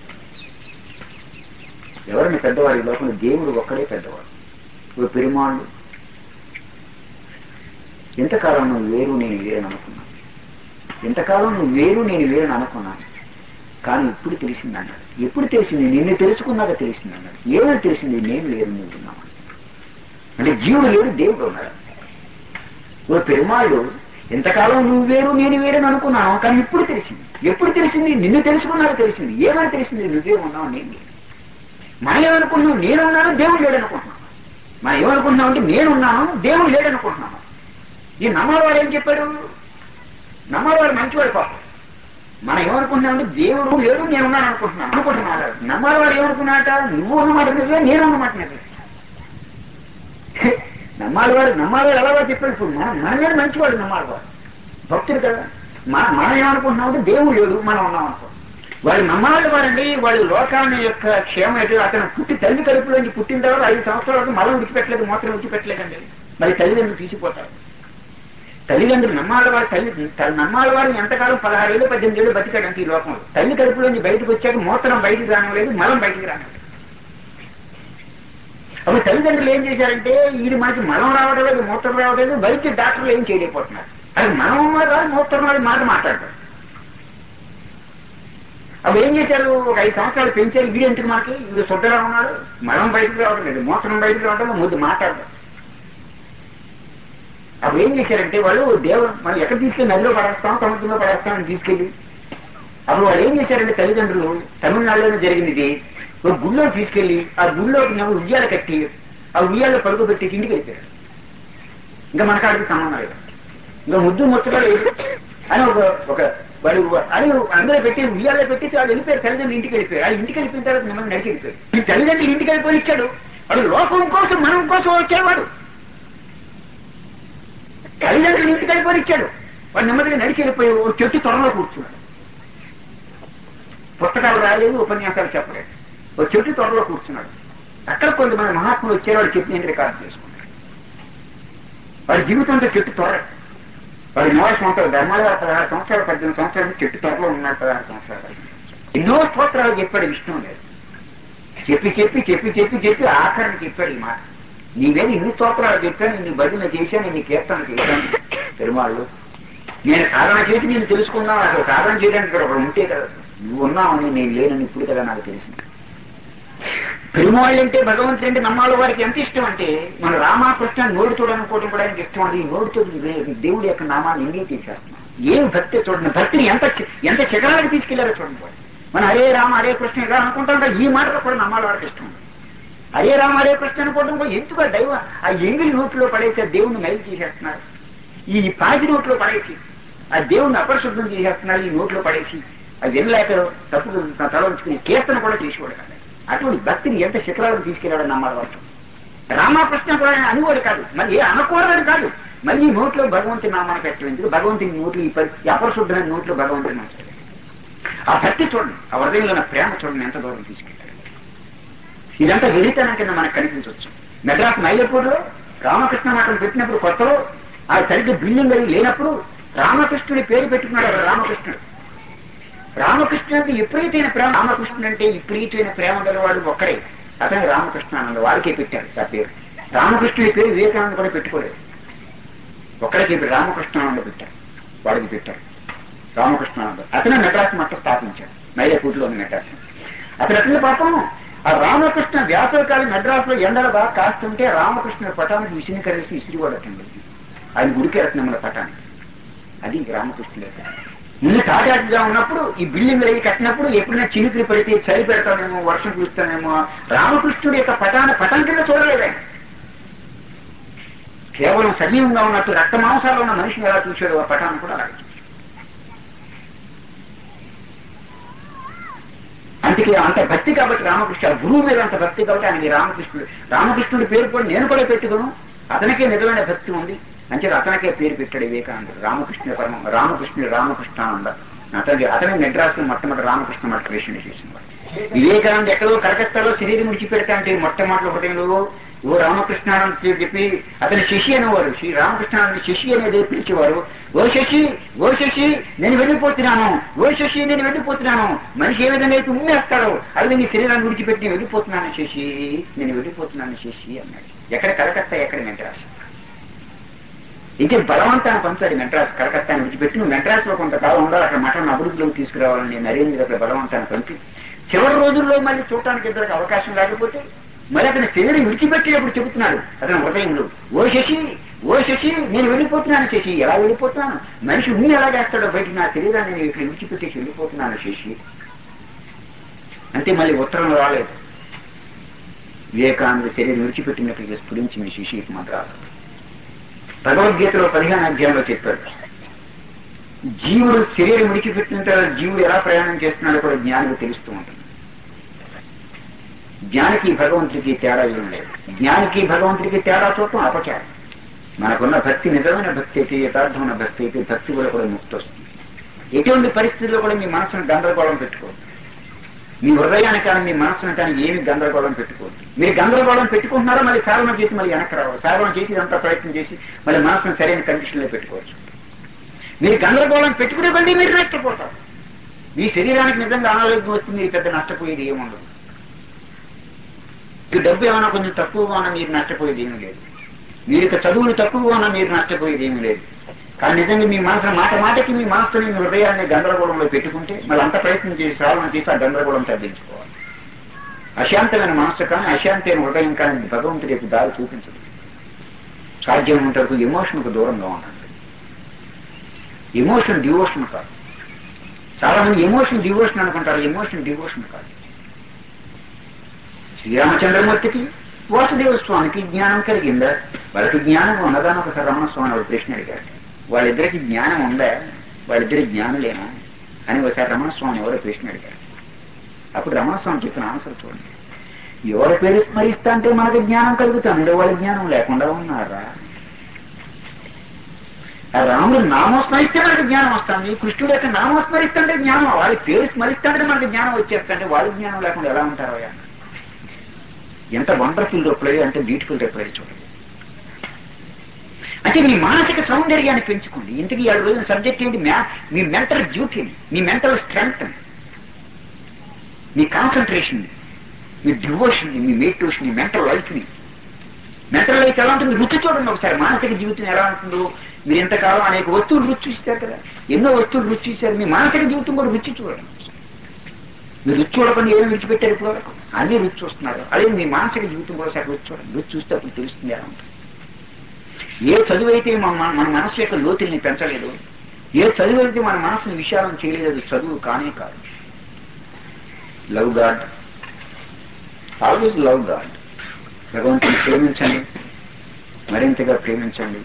ఎవరండి పెద్దవాడు ఈ లోకంలో దేవుడు ఒక్కడే పెద్దవాడు ఓ పెరుమాళ్ళు ఎంతకాలం నువ్వు వేరు నేను వేరని అనుకున్నాను ఎంతకాలం నువ్వు వేరు నేను వేరని అనుకున్నాను కానీ ఇప్పుడు తెలిసింది అన్నాడు ఎప్పుడు తెలిసింది నిన్ను తెలుసుకున్నాక తెలిసింది అన్నాడు ఏమని తెలిసింది నేను లేరు నువ్వు ఉన్నావు అంటే జీవుడు లేడు దేవుడు ఉన్నాడు ఓ పెరుమాళ్ళు ఎంతకాలం నువ్వు వేరు నేను వేరని అనుకున్నాను కానీ ఇప్పుడు తెలిసింది ఎప్పుడు తెలిసింది నిన్ను తెలుసుకున్నాక తెలిసింది ఏమని తెలిసింది నువ్వే ఉన్నావు నేను లేను మనం ఏమనుకుంటున్నాం నేనున్నాను దేవుడు లేడు అనుకుంటున్నాను మనం ఏమనుకుంటున్నాం అంటే నేనున్నాను దేవుడు లేడు అనుకుంటున్నాను ఈ నమ్మవాడు ఏం చెప్పాడు నమ్మవాడు మంచివాడు పాపం మనం ఏమనుకుంటున్నామంటే దేవుడు లేడు నేనున్నాను అనుకుంటున్నాను అనుకుంటున్నాడు నమ్మవాడు ఏమనుకున్నాట నువ్వు ఉన్నమాట నిజమే నేను ఉన్నమాట నిజమే నమ్మాలివాడు నమ్మాలివాడు ఎలాగో చెప్పాడు ఇప్పుడు మనం మనమే మంచివాడు నమ్మాలివాడు భక్తుడు కదా మన- మనం ఏమనుకుంటున్నామంటే దేవుడు లేడు మనం ఉన్నాం అనుకో వాళ్ళు నమ్మాలి వారండి వాళ్ళు లోకాన్ని యొక్క క్షేమం ఏంటో అతను పుట్టి తల్లి కడుపులోంచి పుట్టిన తర్వాత ఐదు సంవత్సరాల వరకు మలం విడిచిపెట్టలేదు మాత్రం విడిచిపెట్టలేదండి మరి తల్లిదండ్రులు తీసిపోతారు తల్లిదండ్రులు నమ్మాలి వారి తల్లి త- నమ్మాలి వారిని ఎంతకాలం పదహారు ఏళ్ళు పద్దెనిమిది ఏళ్ళు బతికాడంటే ఈ లోకంలో తల్లి కడుపులోంచి బయటకు వచ్చాక మూత్రం బయటికి రానివ్వలేదు మలం బయటికి రానివ్వలేదు అప్పుడు తల్లిదండ్రులు ఏం చేశారంటే ఇది మనకి మలం రావడం లేదు మూత్రం రావడం లేదు వైద్య డాక్టర్లు ఏం చేయలేకపోతున్నారు అది మనం రాదు మూత్రం రాదు మాట మాట్లాడతారు అప్పుడు ఏం చేశారు ఒక ఐదు సంవత్సరాలు పెంచారు వీడు ఎందుకు మనకి వీడు శుద్ధగా ఉన్నాడు మనం బయటకు రావడం లేదు మోసనం బయటకు రావడం లేదు, ముద్దు మాట్లాడడం అప్పుడు ఏం చేశారంటే వాళ్ళు దేవుడు మనం ఎక్కడ తీసుకెళ్ళి నదిలో పడేస్తాం సముద్రంలో పడేస్తాం అని తీసుకెళ్ళి అప్పుడు వాళ్ళు ఏం చేశారంటే తల్లిదండ్రులు తమిళనాడులోనే జరిగింది ఇది ఒక గుళ్ళో తీసుకెళ్లి ఆ గుళ్ళో ఉయ్యాల కట్టి ఆ ఉయ్యాల పడుగు పెట్టి ఇంటికి వెళ్ళిపోయారు ఇంకా మనకాడికి సంబంధం లేదు ఇంకా ముద్దు ముచ్చగా లేదు అని ఒక ఒక వాడు అని అందరూ పెట్టి ఉయ్యాల్లో పెట్టేసి వాళ్ళు వెళ్ళిపోయారు తల్లిదండ్రులు ఇంటికి వెళ్ళిపోయారు ఆ ఇంటికి వెళ్ళిపోయిన తర్వాత మిమ్మల్ని నడిచి వెళ్ళిపోయారు ఈ తల్లిదండ్రులు ఇంటికి వెళ్ళిపోయి ఇచ్చాడు వాడు లోకం కోసం మనం కోసం వచ్చేవాడు తల్లిదండ్రులు ఇంటికి వెళ్ళిపోయి ఇచ్చాడు వాడు నెమ్మదిగా నడిచి వెళ్ళిపోయి ఓ చెట్టు త్వరలో కూర్చున్నాడు పుస్తకాలు రాలేదు ఉపన్యాసాలు చెప్పలేదు ఓ చెట్టు త్వరలో కూర్చున్నాడు అక్కడ కొంతమంది మహాత్ములు వచ్చారు వాడు చెప్పిన రికార్డు చేసుకున్నాడు వాడి జీవితంతో చెట్టు త్వర వాడి నివాసం ఉంటారు ధర్మాలు పదహారు సంవత్సరాలు పద్దెనిమిది సంవత్సరాలు చెట్టు త్వరలో ఉన్నాడు పదహారు సంవత్సరాలు ఎన్నో స్తోత్రాలు చెప్పాడు విష్ణువు లేదు చెప్పి చెప్పి చెప్పి చెప్పి చెప్పి ఆఖరిని చెప్పాడు ఈ మాట నీ మీద ఇన్ని స్తోత్రాలు చెప్పాను ఇన్ని భజన చేశాను ఇన్ని కీర్తన చేశాను పెరుమాళ్ళు నేను సాధన చేసి నేను తెలుసుకున్నాను అసలు సాధన చేయడానికి ఇక్కడ ఒకడు ఉంటే కదా అసలు. నువ్వు ఉన్నావని నేను లేనని ఇప్పుడు కదా నాకు తెలిసింది పెరుమాళ్ళు అంటే భగవంతుడు అంటే నమ్మాలి వారికి ఎంత ఇష్టం అంటే మన రామకృష్ణ నోడు చూడనుకోవడం కూడా ఆయనకి ఇష్టం అది ఈ నోడుతో దేవుడి యొక్క నామాన్ని ఎంగే తీసేస్తున్నాం ఏం భక్తి చూడండి భక్తిని ఎంత ఎంత శిఖరాలకు తీసుకెళ్లారో చూడండి వాడు. మన హరే రామ హరే కృష్ణ ఇలా అనుకుంటాం కదా, ఈ మాటలు కూడా నమ్మాలి వారికి ఇష్టం ఉంది. హరే రామ హరే కృష్ణ అనుకోవడం కూడా ఎందుకు ఆ దైవ ఆ ఎంగిలి నోట్లో పడేసి ఆ దేవుణ్ణి మైలు తీసేస్తున్నారు ఈ పాసి నోట్లో పడేసి ఆ దేవుణ్ణి అపరిశుద్ధం చేసేస్తున్నారు ఈ నోట్లో పడేసి అది వినలేక తప్పు తల ఉంచుకుని కీర్తన కూడా చేసేవాడు కాదు అటువంటి భక్తిని ఎంత శిఖరాలకు తీసుకెళ్ళాడని నమ్మాలి వాళ్ళు రామకృష్ణ కూడా ఆయన అనుకోడు కాదు మరి ఏ అనకూడదని కాదు మళ్ళీ ఈ నోట్లో భగవంతుని నామాన్ని పెట్టడం ఎందుకు భగవంతుని నోట్లు ఈ పరి- ఈ అపరిశుద్ధమైన నోట్లో భగవంతుని ఉంచాడు ఆ భక్తి చూడండి ఆ హృదయంలో ఉన్న ప్రేమ చూడండి ఎంత దూరం తీసుకెళ్ళాడు ఇదంతా వెలితనం కింద మనకు కనిపించవచ్చు మెడ్రాస్ మైలపూర్లో రామకృష్ణ మాటలు పెట్టినప్పుడు కొత్తలో ఆ సరిగ్గా బిల్డింగ్ అది లేనప్పుడు రామకృష్ణుడి పేరు పెట్టుకున్నాడు అక్కడ రామకృష్ణుడు రామకృష్ణుడికి విపరీతమైన ప్రేమ రామకృష్ణుడు అంటే విపరీతమైన ప్రేమ గలవాడు ఒక్కడే అతను రామకృష్ణానంద వాడికే పెట్టారు ఆ పేరు రామకృష్ణుడి పేరు వివేకానంద కూడా పెట్టుకోలేదు ఒక్కడే చెప్పి రామకృష్ణానంద పెట్టారు వాడికి పెట్టారు రామకృష్ణానంద అతను మెడ్రాస్ మట్ట స్థాపించాడు మైలపూర్లోని మెడ్రాస్ అతను అతని పాపం ఆ రామకృష్ణ వ్యాసకాలి మెడ్రాస్ లో ఎండలు బాగా కాస్తుంటే రామకృష్ణ పటానికి విసిని కలిసి ఇసిరివాడు అతను ఆయన గుడికి రత్నముల పటానికి అది రామకృష్ణుడు యొక్క ముందు తాటాటిగా ఉన్నప్పుడు ఈ బిల్డింగ్ అయ్యి కట్టినప్పుడు ఎప్పుడైనా చినుకులు పడితే చలి పెడతానేమో వర్షం కురుస్తానేమో రామకృష్ణుడి యొక్క పటాన్ని పటం కింద చూడలేదు ఆయన కేవలం సజీవంగా ఉన్నట్టు రక్త మాంసాలు ఉన్న మనిషిని ఎలా చూశాడు ఆ పటాన్ని కూడా అలాగే చూశాడు. అందుకే అంత భక్తి కాబట్టి రామకృష్ణ ఆ గురువు మీద అంత భక్తి కాబట్టి ఆయనకి రామకృష్ణుడు రామకృష్ణుడి పేరు కూడా నేను కూడా పెట్టుకోను అతనికే నిజమైన భక్తి ఉంది అంటే అతనికే పేరు పెట్టాడు వివేకానందుడు రామకృష్ణ పరమ రామకృష్ణుడు రామకృష్ణానంద అతని అతని మెడ్రాస్ లో మొట్టమొదటి రామకృష్ణ మఠ క్రియేషన్ చేసిన వాడు వివేకానంద ఎక్కడో కలకత్తాలో శరీరం విడిచిపెడతా అంటే మొట్టమొదటి హృదయంలో ఓ రామకృష్ణానంద చెప్పి అతని శశి అనేవారు శ్రీ రామకృష్ణానంద శశి అనేది పిలిచేవారు ఓ శశి ఓ శశి నేను వెళ్ళిపోతున్నాను ఓ శశి నేను వెళ్ళిపోతున్నాను మనిషి ఏ విధంగా అయితే ఉమ్మేస్తాడో అది నీ శరీరాన్ని విడిచిపెట్టి నేను వెళ్ళిపోతున్నాను శశి నేను వెళ్ళిపోతున్నాను శశి అన్నాడు ఎక్కడ కలకత్తా ఎక్కడ మెడ్రాస్ ఇంకే బలవంతాన్ని పంపాడు మెడ్రాస్ కలకత్తాని విడిచిపెట్టి నువ్వు మెడ్రాస్ లో కొంతకాలం ఉండాలి అక్కడ మఠం అభివృద్ధిలోకి తీసుకురావాలని నేను నరేంద్ర అక్కడ బలవంతాన్ని పంపి చివరి రోజుల్లో మళ్ళీ చూడటానికి ఇద్దరికి అవకాశం లేకపోతే మళ్ళీ అతని శరీరం విడిచిపెట్టేటప్పుడు చెబుతున్నాడు అతని హృదయంలో ఓ శశి ఓ శశి నేను వెళ్ళిపోతున్నాను శశి ఎలా వెళ్ళిపోతున్నాను మనిషి ఉన్ని ఎలా చేస్తాడో బయట నా శరీరాన్ని నేను ఇక్కడ విడిచిపెట్టేసి వెళ్ళిపోతున్నాను శశి అంతే మళ్ళీ ఉత్తరం రాలేదు వివేకానంద శరీరం విడిచిపెట్టినట్టుగా స్ఫురించి మీ శిశి మద్రాసు భగవద్గీతలో పదిహేను అధ్యాయంలో చెప్పాడు జీవుడు శరీరం విడిచిపెట్టిన తర్వాత జీవుడు ఎలా ప్రయాణం చేస్తున్నాడో కూడా జ్ఞానికి తెలుస్తూ ఉంటుంది జ్ఞానికి భగవంతుడికి తేడా ఏం లేదు జ్ఞానికి భగవంతుడికి తేడా చూడటం అపచారం మనకున్న భక్తి నిజమైన భక్తి అయితే యథార్థమైన భక్తి అయితే భక్తి కూడా కూడా ముక్తి వస్తుంది ఎటువంటి పరిస్థితుల్లో కూడా మీ మనసును గందరగోళం పెట్టుకోవద్దు మీ హృదయాన్ని కానీ మీ మనసును కానీ ఏమి గందరగోళం పెట్టుకోవద్దు మీరు గందరగోళం పెట్టుకుంటున్నారో మళ్ళీ సాధన చేసి మళ్ళీ వెనక్కి రావాలి సాధన చేసి ఇదంతా ప్రయత్నం చేసి మళ్ళీ మనసును సరైన కండిషన్లో పెట్టుకోవచ్చు మీరు గందరగోళం పెట్టుకునే బండి మీరు నష్టపోతారు మీ శరీరానికి నిజంగా అనారోగ్యం వస్తే మీరు పెద్ద నష్టపోయేది ఏముండదు మీకు డబ్బు ఏమైనా కొంచెం తక్కువగా ఉన్నా మీరు నష్టపోయేది ఏమీ లేదు మీరు ఇక చదువులు తక్కువగా ఉన్నా మీరు నష్టపోయేది ఏమీ లేదు కానీ నిజంగా మీ మనసులో మాట మాటకి మీ మనసుని మీ హృదయాన్ని గందరగోళంలో పెట్టుకుంటే మళ్ళీ అంత ప్రయత్నం చేసి సాధన తీసి ఆ గందరగోళం తగ్గించుకోవాలి అశాంతమైన మనస్సు కానీ అశాంతమైన హృదయం కానీ భగవంతుడి యొక్క దారి చూపించదు సాధ్యం వరకు ఎమోషన్కు దూరంగా ఉండండి ఎమోషన్ డివోషన్ కాదు చాలా మంది ఎమోషన్ డివోషన్ అనుకుంటారు ఎమోషన్ డివోషన్ కాదు శ్రీరామచంద్రమూర్తికి వాసుదేవ స్వామికి జ్ఞానం కలిగిందా వాళ్ళకి జ్ఞానం ఉన్నదాని ఒకసారి రమణ స్వామి వాడు ప్రశ్న అడిగాడు వాళ్ళిద్దరికి జ్ఞానం ఉందా వాళ్ళిద్దరి జ్ఞానులేనా అని ఒకసారి రమణ స్వామి ఎవరో ప్రశ్న అడిగాడు అప్పుడు రమణ స్వామి చెప్పిన ఆన్సర్ చూడండి ఎవరి పేరు స్మరిస్తా అంటే మనకు జ్ఞానం కలుగుతుంది వాళ్ళ జ్ఞానం లేకుండా ఉన్నారా ఆ రాముడు నామం స్మరిస్తే మనకు జ్ఞానం వస్తుంది కృష్ణుడు యొక్క నామం స్మరిస్తుంటే జ్ఞానం వాళ్ళ పేరు స్మరిస్తుంటే మనకు జ్ఞానం వచ్చేస్తుంటే వాళ్ళ జ్ఞానం లేకుండా ఎలా ఉంటారో అయ్యా ఎంత వండర్ఫుల్ రిప్లై అంటే బ్యూటిఫుల్ రిప్లై చూడండి అంటే మీ మానసిక సౌందర్యాన్ని పెంచుకోండి ఇంతకీ ఏడు రోజుల సబ్జెక్ట్ ఏంటి మ్యా మీ మెంటల్ డ్యూటీని మీ మెంటల్ స్ట్రెంగ్త్ మీ కాన్సన్ట్రేషన్ మీ డివోషన్ మీ మెడిటేషన్ మీ మెంటల్ లైఫ్ని మెంటల్ లైఫ్ ఎలా ఉంటుంది రుచి చూడండి ఒకసారి మానసిక జీవితం ఎలా ఉంటుందో మీరు ఇంతకాలం అనేక వస్తువులు రుచి చూస్తారు కదా ఎన్నో వస్తువులు రుచి చూశారు మీ మానసిక జీవితం కూడా రుచి చూడండి మీరు రుచి చూడకుండా ఏమి విడిచిపెట్టారు ఇప్పుడు వరకు అన్ని రుచి చూస్తున్నారు అదే మీ మానసిక జీవితం కూడా సరే రుచి చూడండి రుచి చూస్తే అప్పుడు తెలుస్తుంది ఎలా ఉంటుంది ఏ చదువు అయితే మన మన మనసు యొక్క లోతుల్ని పెంచలేదు ఏ చదువు అయితే మన మనసుని విశాలం చేయలేదు చదువు కానే కాదు love God always love God భగవంతుని ప్రేమించండి మరింతగా ప్రేమించండి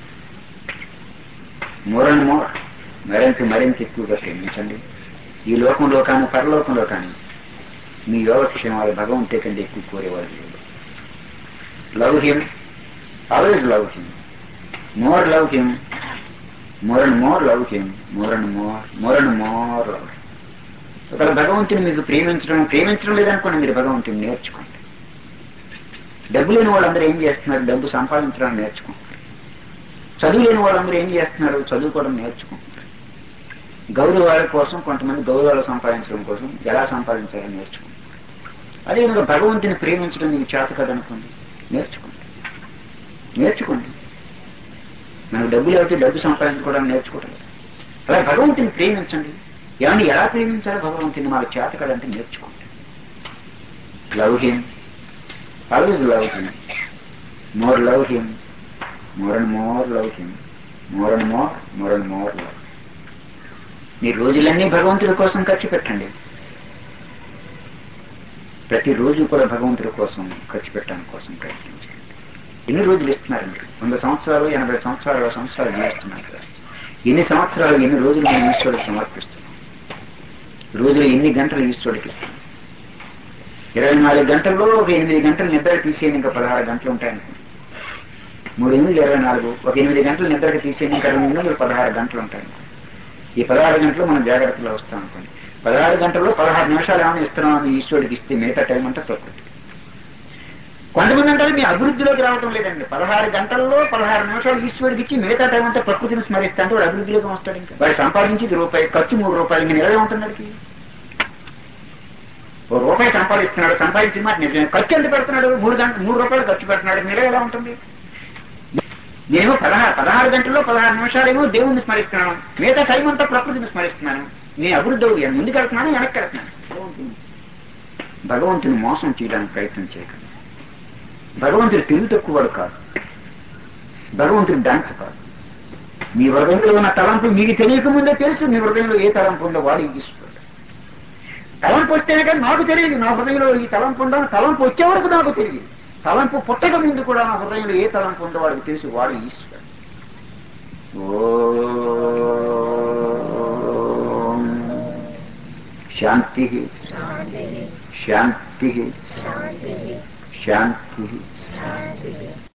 మోర్ అండ్ మోర్ మరింత మరింత ఎక్కువగా ప్రేమించండి ఈ లోకంలో కానీ పరలోకంలో కానీ మీ యోగక్షేమాలు భగవంతుడి కంటే ఎక్కువ కోరేవారు లేదు love him always love him more love him more and more love him more and more more and more love ఒకవేళ భగవంతుని మీకు ప్రేమించడం ప్రేమించడం లేదనుకోండి మీరు భగవంతుని నేర్చుకోండి డబ్బు లేని వాళ్ళందరూ ఏం చేస్తున్నారు డబ్బు సంపాదించడం నేర్చుకుంటారు చదువు లేని వాళ్ళందరూ ఏం చేస్తున్నారు చదువుకోవడం నేర్చుకుంటారు గౌరవాల కోసం కొంతమంది గౌరవాలు సంపాదించడం కోసం ఎలా సంపాదించాలని నేర్చుకుంటారు అదేవిధంగా భగవంతుని ప్రేమించడం మీకు చేత కదనుకోండి నేర్చుకోండి నేర్చుకోండి మనకు డబ్బు లేకపోతే డబ్బు సంపాదించుకోవడం నేర్చుకోవడం అలా భగవంతుని ప్రేమించండి ఏమని ఎలా ప్రేమించాలో భగవంతుని మాకు చేత కదంటే నేర్చుకోండి love him always love him more love him more and more love him more and more more and more love మీ రోజులన్నీ భగవంతుడి కోసం ఖర్చు పెట్టండి ప్రతిరోజు కూడా భగవంతుడి కోసం ఖర్చు పెట్టడానికి కోసం ప్రయత్నించండి ఎన్ని రోజులు ఇస్తున్నారండి వంద సంవత్సరాలు ఎనభై సంవత్సరాలు సంవత్సరాలు జీవిస్తున్నారు కదా ఎన్ని సంవత్సరాలు ఎన్ని రోజులు మనం ఈశ్వరుడికి సమర్పిస్తున్నాం రోజులు ఎన్ని గంటలు ఈశ్వరుడికి ఇస్తున్నాం ఇరవై నాలుగు గంటల్లో ఒక ఎనిమిది గంటలు నిద్ర తీసేయని ఇంకా పదహారు గంటలు ఉంటాయనుకోండి మూడు ఎనిమిది ఇరవై నాలుగు ఒక ఎనిమిది గంటలు నిద్రకి తీసేయని ఇంకా రెండు ఎనిమిది పదహారు గంటలు ఉంటాయి ఈ పదహారు గంటలు మనం జాగ్రత్తలో వస్తాం అనుకోండి పదహారు గంటల్లో పదహారు నిమిషాలు ఏమైనా ఇస్తున్నామని ఈశ్వరుడికి ఇస్తే మిగతా టైం అంతా ప్రకృతి కొంతమంది అంటారు మీ అభివృద్ధిలోకి రావటం లేదండి పదహారు గంటల్లో పదహారు నిమిషాలు ఈశ్వరుడికి ఇచ్చి మిగతా టైం అంతా ప్రకృతిని స్మరిస్తా అంటే వాడు అభివృద్ధిలోకి వస్తాడు ఇంకా వాడు సంపాదించేది రూపాయి ఖర్చు మూడు రూపాయలు ఇంకా నిలవే ఉంటుంది వాడికి ఓ రూపాయి సంపాదిస్తున్నాడు సంపాదించిన మాట నిజమే ఖర్చు ఎంత పెడుతున్నాడు మూడు గంట మూడు రూపాయలు ఖర్చు పెడుతున్నాడు నిలవ ఎలా ఉంటుంది నేను పదహారు పదహారు గంటల్లో పదహారు నిమిషాలేమో దేవుణ్ణి స్మరిస్తున్నాను మిగతా టైం అంతా ప్రకృతిని స్మరిస్తున్నాను నేను అభివృద్ధి అవుతాను ముందుకు వెళ్తున్నాను వెనక్కి వెళ్తున్నాను భగవంతుని మోసం చేయడానికి ప్రయత్నం చేయకండి భగవంతుడు తెలివి తక్కువవాడు కాదు భగవంతుడు డాన్స్ కాదు మీ హృదయంలో ఉన్న తలంపు మీకు తెలియక ముందే తెలుసు మీ హృదయంలో ఏ తలంపు ఉందో వాడు ఈశ్వరుడు తలంపు వస్తేనే కానీ నాకు తెలియదు నా హృదయంలో ఈ తలంపు ఉందో తలంపు వచ్చే వరకు నాకు తెలియదు తలంపు పుట్టక ముందు కూడా నా హృదయంలో ఏ తలంపు ఉందో వాడికి తెలుసు వాడు ఈశ్వరుడు ఓం శాంతి శాంతి శాంతి